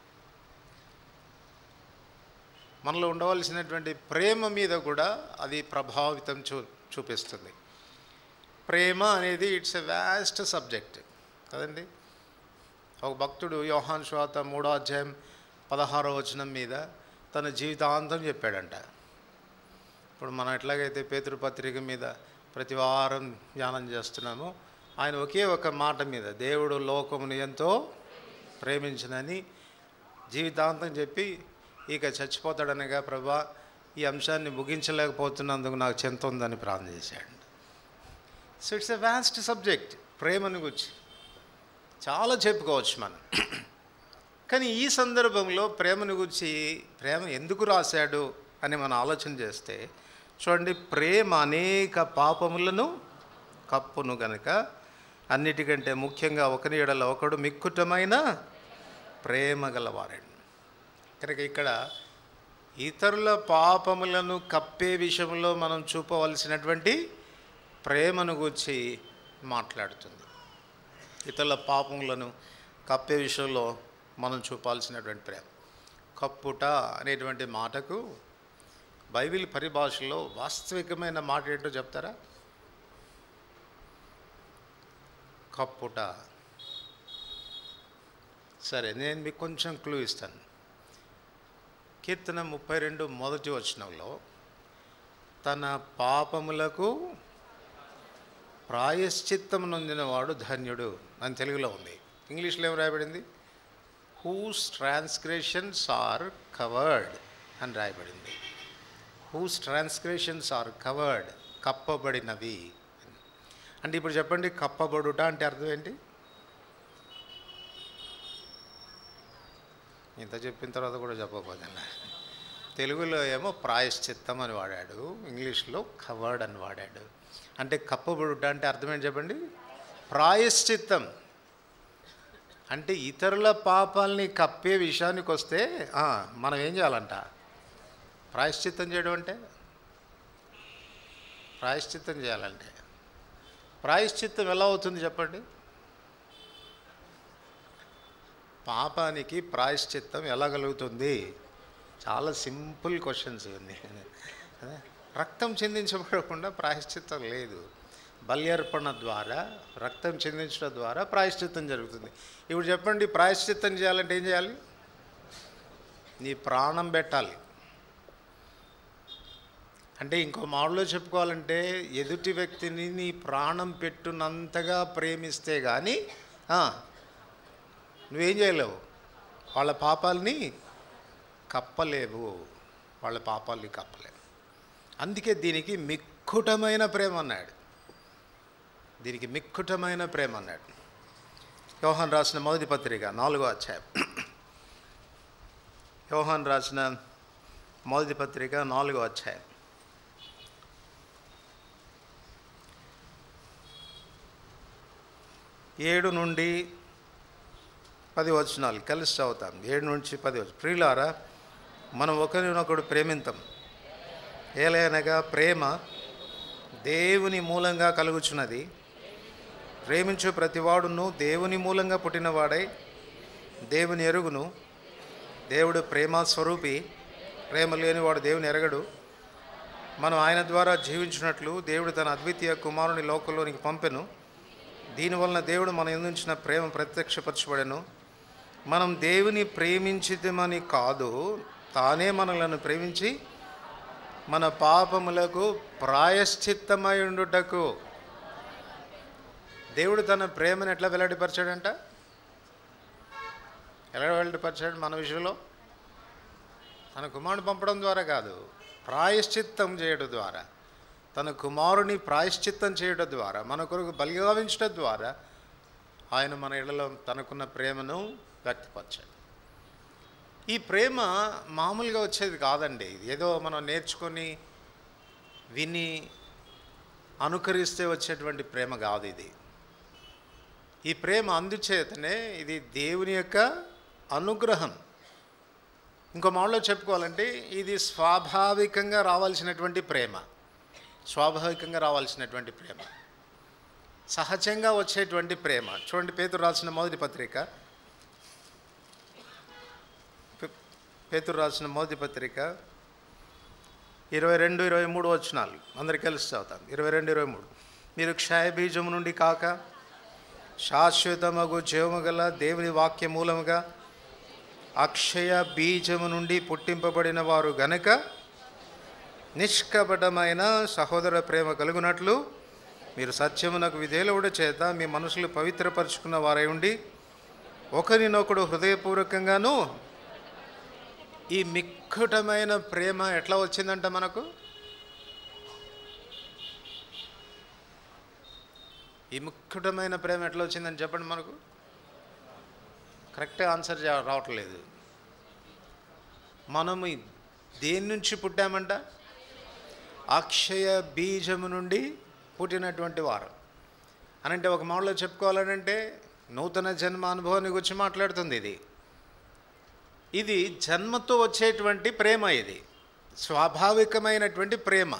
మనలో ఉండవలసినటువంటి ప్రేమ మీద కూడా అది ప్రభావితం చూ చూపిస్తుంది ప్రేమ అనేది ఇట్స్ ఎ వ్యాస్ట్ సబ్జెక్ట్ కదండి ఒక భక్తుడు యోహాన్ శ్వాత మూడో అధ్యాయం పదహారో వచనం మీద తన జీవితాంతం చెప్పాడంట ఇప్పుడు మనం ఎట్లాగైతే పేతృపత్రిక మీద ప్రతి వారం ధ్యానం చేస్తున్నామో ఆయన ఒకే ఒక మాట మీద దేవుడు లోకమును ఎంతో ప్రేమించినని జీవితాంతం చెప్పి ఇక చచ్చిపోతాడనగా ప్రభా ఈ అంశాన్ని ముగించలేకపోతున్నందుకు నాకు చింత ఉందని ప్రార్థన చేశాడు so it's a vast subject ప్రేమను గురించి చాలా చెప్పుకోవచ్చు మనం కానీ ఈ సందర్భంలో ప్రేమను గురించి ప్రేమ ఎందుకు రాశాడు అని మనం ఆలోచన చేస్తే చూడండి ప్రేమ అనేక పాపములను కప్పును గనక అన్నిటికంటే ముఖ్యంగా ఒకని ఎడల ఒకడు మిక్కుటమైన ప్రేమ గలవారండి కనుక ఇక్కడ ఇతరుల పాపములను కప్పే విషయంలో మనం చూపవలసినటువంటి ప్రేమను గురించి మాట్లాడుతుంది ఇతరుల పాపములను కప్పే విషయంలో మనం చూపాల్సినటువంటి ప్రేమ కప్పుట అనేటువంటి మాటకు బైబిల్ పరిభాషలో వాస్తవికమైన మాట ఏంటో చెప్తారా కప్పుట సరే నేను మీకు కొంచెం క్లూ ఇస్తాను కీర్తన ముప్పై రెండు మొదటి వచనంలో తన పాపములకు ప్రాయశ్చిత్తం నొందినవాడు ధన్యుడు అని తెలుగులో ఉంది ఇంగ్లీష్లో ఏం రాయబడింది హూస్ ట్రాన్స్క్రిషన్స్ ఆర్ కవర్డ్ అని రాయబడింది హూస్ ట్రాన్స్క్రిషన్స్ ఆర్ కవర్డ్ కప్పబడినవి అంటే ఇప్పుడు చెప్పండి కప్పబడుట అంటే అర్థం ఏంటి ఇంత చెప్పిన తర్వాత కూడా చెప్పబోతున్నా తెలుగులో ఏమో ప్రాయశ్చిత్తం అని వాడాడు ఇంగ్లీష్లో కవర్డ్ అని వాడాడు అంటే కప్పబడుట అంటే అర్థం ఏంటి చెప్పండి ప్రాయశ్చిత్తం అంటే ఇతరుల పాపాలని కప్పే విషయానికి వస్తే ఆ, మనం ఏం చేయాలంట ప్రాయశ్చిత్తం చేయడం అంటే ప్రాయశ్చిత్తం చేయాలంటే ప్రాయశ్చిత్తం ఎలా అవుతుంది చెప్పండి పాపానికి ప్రాయశ్చిత్తం ఎలా కలుగుతుంది చాలా సింపుల్ క్వశ్చన్స్ ఇవన్నీ కదా? రక్తం చిందించబడకుండా ప్రాయశ్చిత్తం లేదు బల్యర్పణ ద్వారా రక్తం చిందించడం ద్వారా ప్రాయశ్చిత్తం జరుగుతుంది ఇప్పుడు చెప్పండి ప్రాయశ్చిత్తం చేయాలంటే ఏం చేయాలి నీ ప్రాణం పెట్టాలి అంటే ఇంకో మాటలో చెప్పుకోవాలంటే ఎదుటి వ్యక్తిని నీ ప్రాణం పెట్టునంతగా ప్రేమిస్తే కానీ ఆ, నువ్వేం చేయలేవు వాళ్ళ పాపాలని కప్పలేవు వాళ్ళ పాపాలని కప్పలేవు అందుకే దీనికి మిక్కుటమైన ప్రేమ అన్నాడు దీనికి మిక్కుటమైన ప్రేమ అన్నాడు యోహాన్ రాసిన మొదటి పత్రిక నాలుగో అధ్యాయం యోహాన్ రాసిన మొదటి పత్రిక నాలుగో అధ్యాయం ఏడు నుండి పది వచనాలు కలిసి చదువుతాం ఏడు నుంచి పది వచ్చి ప్రియులారా మనం ఒకరినొకడు ప్రేమింతాం ఏలైనగా ప్రేమ దేవుని మూలంగా కలుగుచున్నది ప్రేమించు ప్రతివాడును దేవుని మూలంగా పుట్టినవాడై దేవుని ఎరుగును దేవుడు ప్రేమ స్వరూపి ప్రేమ లేనివాడు దేవుని ఎరగడు మనం ఆయన ద్వారా జీవించినట్లు దేవుడు తన అద్వితీయ కుమారుని లోకంలోనికి పంపెను దీనివలన దేవుడు మన ఎందుంచిన ప్రేమ ప్రత్యక్షపరచబడెను మనం దేవుని ప్రేమించితమని కాదు తానే మనలను ప్రేమించి మన పాపములకు ప్రాయశ్చిత్తమై ఉండుటకు దేవుడు తన ప్రేమను ఎట్లా వెల్లడిపరిచాడంట ఎలా వెల్లడిపరిచాడు మన విషయంలో తన కుమారుని పంపడం ద్వారా కాదు ప్రాయశ్చిత్తం చేయడం ద్వారా తన కుమారుని ప్రాయశ్చిత్తం చేయడం ద్వారా మన కొరకు బలిగావించడం ద్వారా ఆయన మన ఇళ్లలో తనకున్న ప్రేమను వ్యక్తపరిచాడు ఈ ప్రేమ మామూలుగా వచ్చేది కాదండి ఇది ఏదో మనం నేర్చుకొని విని అనుకరిస్తే వచ్చేటువంటి ప్రేమ కాదు ఇది ఈ ప్రేమ అందుచేతనే ఇది దేవుని యొక్క అనుగ్రహం ఇంకో మాటలో చెప్పుకోవాలంటే ఇది స్వాభావికంగా రావాల్సినటువంటి ప్రేమ స్వాభావికంగా రావాల్సినటువంటి ప్రేమ సహజంగా వచ్చేటువంటి ప్రేమ చూడండి పేతురు రాసిన మొదటి పత్రిక పే- పేతురు రాసిన మొదటి పత్రిక ఇరవై రెండు ఇరవై మూడు వచనాలు అందరికి కలిసి చదువుతాం ఇరవై రెండు ఇరవై మూడు మీరు క్షయబీజము నుండి కాక శాశ్వతమగు జీవము గల దేవుని వాక్య మూలముగా అక్షయ బీజము నుండి పుట్టింపబడిన వారు గనక నిష్కపటమైన సహోదర ప్రేమ కలుగునట్లు మీరు సత్యమునకు విధేయుడు చేత మీ మనసులు పవిత్రపరుచుకున్న వారై ఉండి ఒకరినొకడు హృదయపూర్వకంగాను ఈ మిక్కుటమైన ప్రేమ ఎట్లా వచ్చిందంట మనకు ఈ ముఖ్యమైన ప్రేమ ఎట్లా వచ్చిందని చెప్పండి మనకు కరెక్ట్గా ఆన్సర్ చే- రావట్లేదు మనము ఈ దేని నుంచి పుట్టామంట అక్షయ బీజము నుండి పుట్టినటువంటి వారు అనంటే ఒక మాటలో చెప్పుకోవాలనంటే నూతన జన్మ అనుభవాన్ని గురించి మాట్లాడుతుంది ఇది ఇది జన్మతో వచ్చేటువంటి ప్రేమ ఇది స్వాభావికమైనటువంటి ప్రేమ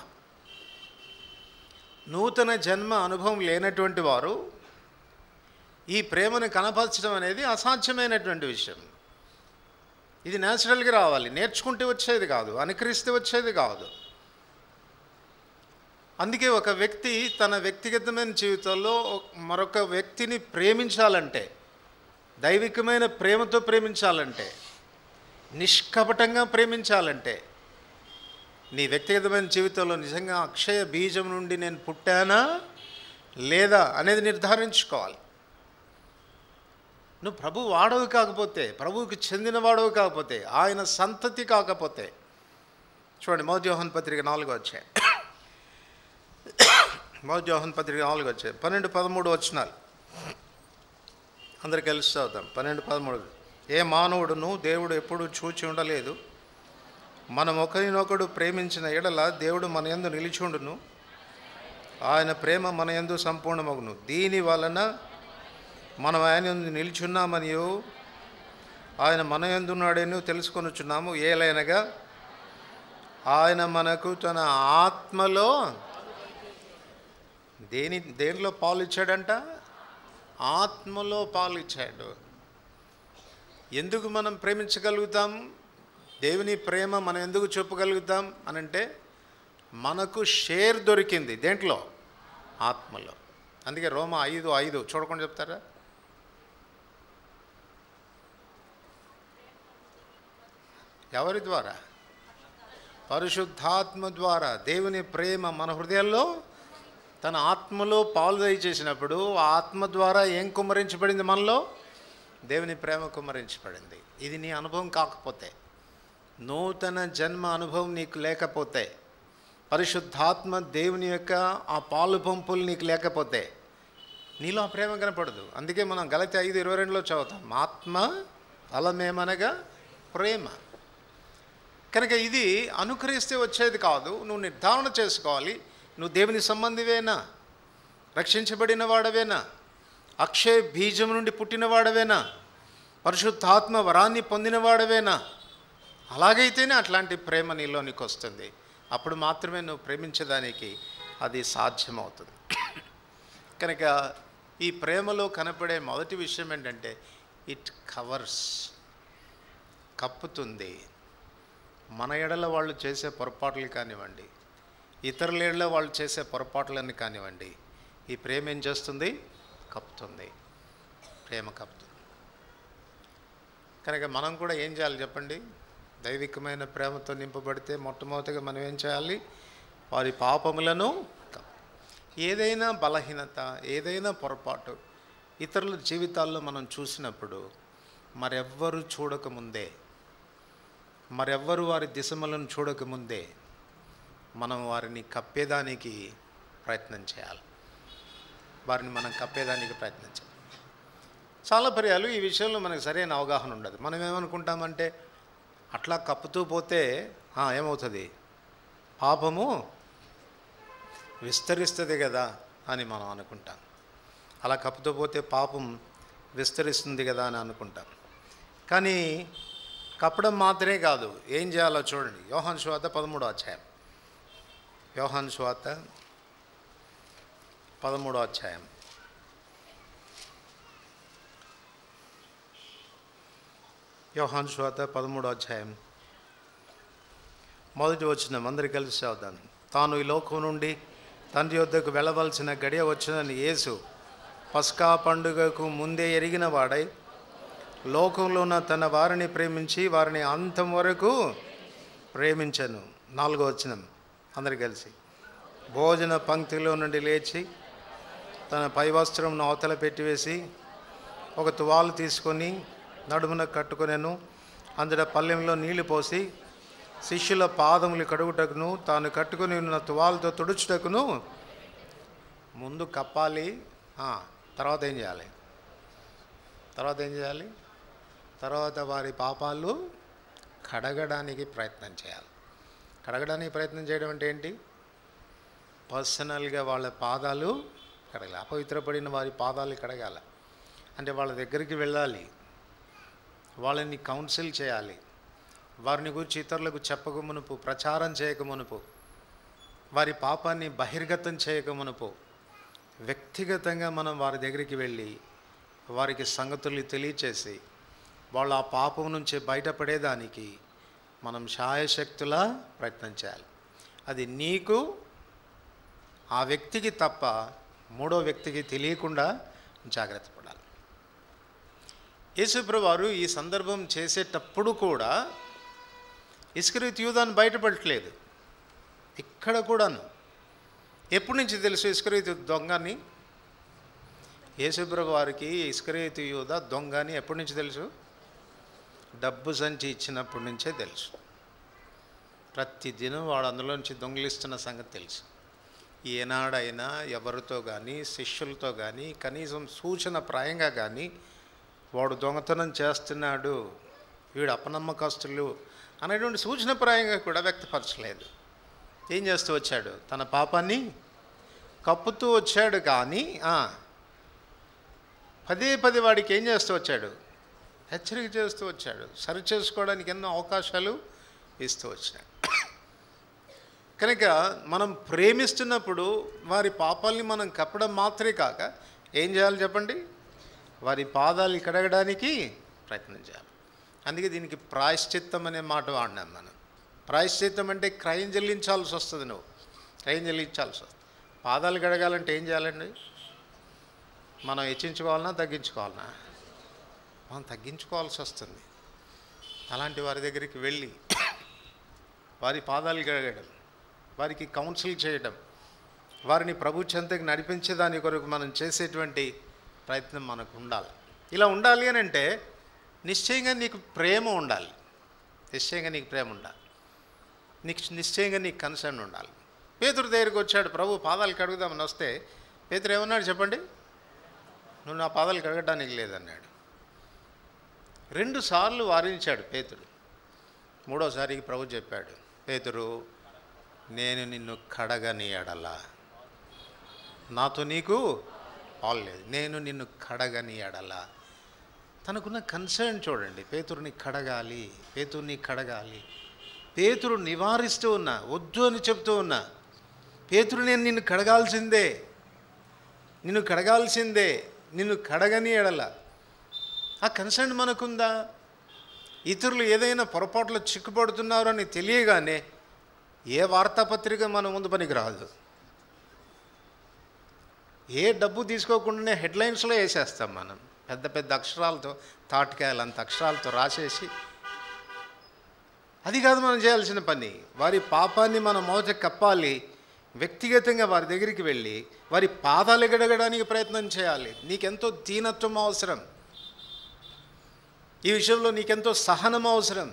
నూతన జన్మ అనుభవం లేనటువంటి వారు ఈ ప్రేమను కనపరచడం అనేది అసాధ్యమైనటువంటి విషయం ఇది న్యాచురల్గా రావాలి నేర్చుకుంటే వచ్చేది కాదు అనుకరిస్తే వచ్చేది కాదు అందుకే ఒక వ్యక్తి తన వ్యక్తిగతమైన జీవితంలో మరొక వ్యక్తిని ప్రేమించాలంటే దైవికమైన ప్రేమతో ప్రేమించాలంటే నిష్కపటంగా ప్రేమించాలంటే నీ వ్యక్తిగతమైన జీవితంలో నిజంగా అక్షయ బీజం నుండి నేను పుట్టానా లేదా అనేది నిర్ధారించుకోవాలి నువ్వు ప్రభు వాడవు కాకపోతే ప్రభువుకి చెందిన వాడవు కాకపోతే ఆయన సంతతి కాకపోతే చూడండి మోజోహన్ పత్రిక నాలుగు వచ్చాయి మోజోహన్ పత్రిక నాలుగు వచ్చాయి పన్నెండు పదమూడు వచ్చినాలు అందరు కలిసి చదువుతాం పన్నెండు పదమూడు ఏ మానవుడును దేవుడు ఎప్పుడూ చూచి ఉండలేదు మనం ఒకరినొకడు ప్రేమించిన ఎడల దేవుడు మన యందు నిలిచుండును ఆయన ప్రేమ మన యందు సంపూర్ణమగును దీని వలన మనం ఆయన యందు నిలిచున్నామనియు ఆయన మన యందున్నాడని తెలుసుకొనుచున్నాము ఏలైనగా ఆయన మనకు తన ఆత్మలో దేని దేనిలో పాలు ఇచ్చాడంట ఆత్మలో పాలు ఇచ్చాడు ఎందుకు మనం ప్రేమించగలుగుతాం దేవుని ప్రేమ మనం ఎందుకు చెప్పగలుగుతాం అని అంటే మనకు షేర్ దొరికింది దేంట్లో ఆత్మలో అందుకే రోమ ఐదు ఐదు చూడకుండా చెప్తారా ఎవరి ద్వారా పరిశుద్ధాత్మ ద్వారా దేవుని ప్రేమ మన హృదయాల్లో తన ఆత్మలో పాలు దయచేసినప్పుడు ఆ ఆత్మ ద్వారా ఏం కుమ్మరించబడింది మనలో దేవుని ప్రేమ కుమ్మరించబడింది ఇది నీ అనుభవం కాకపోతే నూతన జన్మ అనుభవం నీకు లేకపోతే పరిశుద్ధాత్మ దేవుని యొక్క ఆ పాలు పంపులు నీకు లేకపోతే నీలో ఆ ప్రేమ కనపడదు అందుకే మనం గలతి ఐదు ఇరవై రెండులో చదువుతాం ఆత్మ ఫలమేమనగా ప్రేమ కనుక ఇది అనుకరిస్తే వచ్చేది కాదు నువ్వు నిర్ధారణ చేసుకోవాలి నువ్వు దేవుని సంబంధివేనా రక్షించబడిన వాడవేనా అక్షయ బీజం నుండి పుట్టినవాడవేనా పరిశుద్ధాత్మ వరాన్ని పొందినవాడవేనా అలాగైతేనే అట్లాంటి ప్రేమ నీలోనికి వస్తుంది అప్పుడు మాత్రమే నువ్వు ప్రేమించడానికి అది సాధ్యమవుతుంది కనుక ఈ ప్రేమలో కనపడే మొదటి విషయం ఏంటంటే ఇట్ కవర్స్ కప్పుతుంది మన ఎడల వాళ్ళు చేసే పొరపాట్లు కానివ్వండి ఇతరుల ఎడల వాళ్ళు చేసే పొరపాట్లన్నీ కానివ్వండి ఈ ప్రేమ ఏం చేస్తుంది కప్పుతుంది ప్రేమ కప్పుతుంది కనుక మనం కూడా ఏం చేయాలి చెప్పండి దైవికమైన ప్రేమతో నింపబడితే మొట్టమొదటిగా మనం ఏం చేయాలి వారి పాపములను కప్పు. ఏదైనా బలహీనత ఏదైనా పొరపాటు ఇతరుల జీవితాల్లో మనం చూసినప్పుడు మరెవ్వరు చూడకముందే మరెవ్వరు వారి దిశమలను చూడకముందే మనం వారిని కప్పేదానికి ప్రయత్నం చేయాలి వారిని మనం కప్పేదానికి ప్రయత్నం చేయాలి చాలా పర్యాలు ఈ విషయంలో మనకు సరైన అవగాహన ఉండదు మనం ఏమనుకుంటామంటే అట్లా కప్పుతూ పోతే "ఆ, ఏమవుతుంది పాపము విస్తరిస్తుంది కదా అని మనం అనుకుంటాం అలా కప్పుతూ పోతే పాపం విస్తరిస్తుంది కదా అని అనుకుంటాం కానీ కప్పడం మాత్రమే కాదు ఏం చేయాలో చూడండి యోహాన్ శ్వాత పదమూడో అధ్యాయం యోహాన్ శ్వాత పదమూడో అధ్యాయం యోహాన్ శ్వాత పదమూడో అధ్యాయం మొదటి వచ్చిన అందరు కలిసి చదువుతాం తాను ఈ లోకం నుండి తండ్రి యొద్దకు వెళ్ళవలసిన గడియ వచ్చినని యేసు పస్కా పండుగకు ముందే ఎరిగిన వాడై లోకంలో ఉన్న తన వారిని ప్రేమించి వారిని అంతం వరకు ప్రేమించను నాలుగో వచ్చినం అందరు కలిసి భోజన పంక్తిలో నుండి లేచి తన పై వస్త్రంను అవతల పెట్టివేసి ఒక తువాలు తీసుకొని నడుమున కట్టుకొనెను అందులో పల్లెంలో నీళ్లు పోసి శిష్యుల పాదములు కడుగుటకును తాను కట్టుకొని ఉన్న తువాలతో తుడుచుటకును ముందు కప్పాలి ఆ, తర్వాత ఏం చేయాలి తర్వాత ఏం చేయాలి తర్వాత వారి పాపాలు కడగడానికి ప్రయత్నం చేయాలి కడగడానికి ప్రయత్నం చేయడం అంటే ఏంటి పర్సనల్గా వాళ్ళ పాదాలు కడగాలి అపవిత్రపడిన వారి పాదాలు కడగాలి అంటే వాళ్ళ దగ్గరికి వెళ్ళాలి వాళ్ళని కౌన్సిల్ చేయాలి వారిని గురించి ఇతరులకు చెప్పక మునుపు ప్రచారం చేయక మునుపు వారి పాపాన్ని బహిర్గతం చేయక మునుపు వ్యక్తిగతంగా మనం వారి దగ్గరికి వెళ్ళి వారికి సంగతుల్ని తెలియచేసి వాళ్ళ ఆ పాపం నుంచి బయటపడేదానికి మనం శాయశక్తులా ప్రయత్నం చేయాలి అది నీకు ఆ వ్యక్తికి తప్ప మూడో వ్యక్తికి తెలియకుండా జాగ్రత్త పడాలి యేసుప్రభు వారు ఈ సందర్భం చేసేటప్పుడు కూడా ఇస్కరీత్ యూదాన్ని బయటపడట్లేదు ఇక్కడ కూడాను ఎప్పటి నుంచి తెలుసు ఇస్కరీతు దొంగని యేసుప్రభు వారికి ఇస్కరీతు యూద దొంగని ఎప్పటి నుంచి తెలుసు డబ్బు సంచి ఇచ్చినప్పటి నుంచే తెలుసు ప్రతి దినం వాడు అందులో నుంచి దొంగిలిస్తున్న సంగతి తెలుసు ఏనాడైనా ఎవరితో కానీ శిష్యులతో కానీ కనీసం సూచన ప్రాయంగా కానీ వాడు దొంగతనం చేస్తున్నాడు వీడు అపనమ్మకస్తులు అనేటువంటి సూచన ప్రాయంగా కూడా వ్యక్తపరచలేదు ఏం చేస్తూ వచ్చాడు తన పాపాన్ని కప్పుతూ వచ్చాడు కానీ ఆ, పదే పదే వాడికి ఏం చేస్తూ వచ్చాడు హెచ్చరిక చేస్తూ వచ్చాడు సరి చేసుకోవడానికి ఎన్నో అవకాశాలు ఇస్తూ వచ్చాడు కనుక మనం ప్రేమిస్తున్నప్పుడు వారి పాపాల్ని మనం కప్పడం మాత్రమే కాక ఏం చేయాలి చెప్పండి వారి పాదాలు కడగడానికి ప్రయత్నం చేయాలి అందుకే దీనికి ప్రాయశ్చిత్తం అనే మాట వాడినాం మనం ప్రాయశ్చిత్తం అంటే క్రయం చెల్లించాల్సి వస్తుంది నువ్వు క్రయం చెల్లించాల్సి వస్తుంది పాదాలు కడగాలంటే ఏం చేయాలండి మనం హెచ్చించుకోవాలన్నా తగ్గించుకోవాలన్నా మనం తగ్గించుకోవాల్సి వస్తుంది అలాంటి వారి దగ్గరికి వెళ్ళి వారి పాదాలు కడగడం వారికి కౌన్సిల్ చేయడం వారిని ప్రభు చెంతకి నడిపించే దాని కొరకు మనం చేసేటువంటి ప్రయత్నం మనకు ఉండాలి ఇలా ఉండాలి అని అంటే నిశ్చయంగా నీకు ప్రేమ ఉండాలి నిశ్చయంగా నీకు ప్రేమ ఉండాలి నీకు నిశ్చయంగా నీకు కన్సర్న్ ఉండాలి పేతురు దగ్గరికి వచ్చాడు ప్రభు పాదాలు కడుగుదామని వస్తే పేతురు ఏమన్నాడు చెప్పండి నువ్వు నా పాదాలు కడగడానికి లేదన్నాడు రెండు సార్లు వారించాడు పేతుడు మూడోసారికి ప్రభు చెప్పాడు పేతురు నేను నిన్ను కడగని ఎడలా నాతో నీకు లేదు నేను నిన్ను కడగని ఎడలా తనకున్న కన్సర్న్ చూడండి పేతురుని కడగాలి పేతుర్ని కడగాలి పేతురు నివారిస్తూ ఉన్నా వద్దు అని చెప్తూ ఉన్నా పేతురు నేను నిన్ను కడగాల్సిందే నిన్ను కడగాల్సిందే నిన్ను కడగని ఎడల ఆ కన్సర్న్ మనకుందా ఇతరులు ఏదైనా పొరపాట్లు చిక్కుపడుతున్నారు అని తెలియగానే ఏ వార్తాపత్రిక మన ముందు పనికి రాదు ఏ డబ్బు తీసుకోకుండానే హెడ్లైన్స్లో వేసేస్తాం మనం పెద్ద పెద్ద అక్షరాలతో తాటికాయలంత అక్షరాలతో రాసేసి అది కాదు మనం చేయాల్సిన పని వారి పాపాన్ని మన మొదట కప్పాలి వ్యక్తిగతంగా వారి దగ్గరికి వెళ్ళి వారి పాదాలు ఎగడగడానికి ప్రయత్నం చేయాలి నీకెంతో దీనత్వం అవసరం ఈ విషయంలో నీకెంతో సహనం అవసరం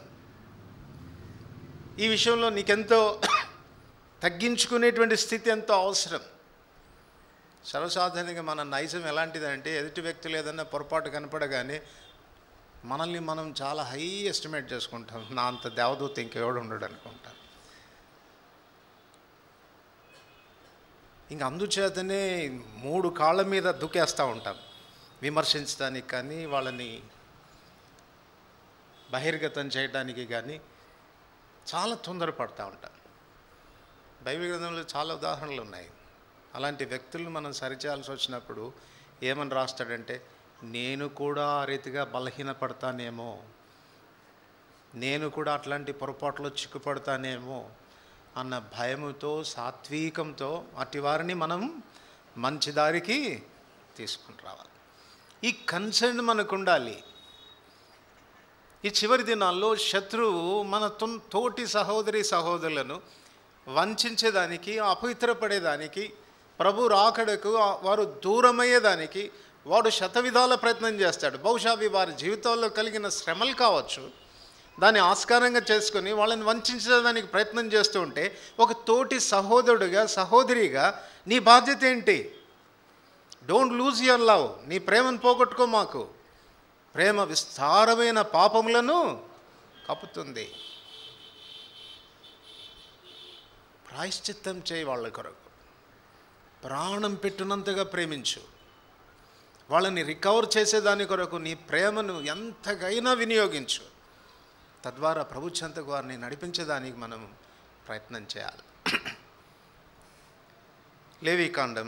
ఈ విషయంలో నీకెంతో తగ్గించుకునేటువంటి స్థితి ఎంతో అవసరం సర్వసాధారణంగా మన నైజం ఎలాంటిదంటే ఎదుటి వ్యక్తులు ఏదన్నా పొరపాటు కనపడగానే మనల్ని మనం చాలా హై ఎస్టిమేట్ చేసుకుంటాం నా అంత దేవదూత ఇంకెవడు ఉండడు అనుకుంటాం ఇంక అందుచేతనే మూడు కాళ్ళ మీద దూకేస్తూ ఉంటాం విమర్శించడానికి కానీ వాళ్ళని బహిర్గతం చేయడానికి కానీ చాలా తొందరపడతా ఉంటాం బైబిల్ గ్రంథంలో చాలా ఉదాహరణలు ఉన్నాయి అలాంటి వ్యక్తులను మనం సరిచేయాల్సి వచ్చినప్పుడు ఏమని రాస్తాడంటే నేను కూడా ఆ రీతిగా బలహీనపడతానేమో నేను కూడా అట్లాంటి పొరపాట్లో చిక్కుపడతానేమో అన్న భయముతో సాత్వికంతో అట్టి వారిని మనం మంచి దారికి తీసుకుని రావాలి ఈ కన్సర్న్ మనకు ఉండాలి ఈ చివరి దినాల్లో శత్రువు మన తొన్ తోటి సహోదరి సహోదరులను వంచేదానికి అపవిత్రపడేదానికి ప్రభు రాకడకు ఆ- వారు దూరమయ్యేదానికి వాడు శతవిధాల ప్రయత్నం చేస్తాడు బహుశా అవి వారి జీవితాల్లో కలిగిన శ్రమలు కావచ్చు దాన్ని ఆస్కారంగా చేసుకొని వాళ్ళని వంచడానికి ప్రయత్నం చేస్తూ ఉంటే ఒక తోటి సహోదరుడిగా సహోదరిగా నీ బాధ్యత ఏంటి డోంట్ లూజ్ యువర్ లవ్ నీ ప్రేమను పోగొట్టుకో మాకు ప్రేమ విస్తారమైన పాపములను కప్పుతుంది ప్రాయశ్చిత్తం చేయి వాళ్ళ కొరకు ప్రాణం పెట్టునంతగా ప్రేమించు వాళ్ళని రికవర్ చేసేదాని కొరకు నీ ప్రేమను ఎంతగైనా వినియోగించు తద్వారా ప్రభు చెంతకు వారిని నడిపించేదానికి మనం ప్రయత్నం చేయాలి లేవీకాండం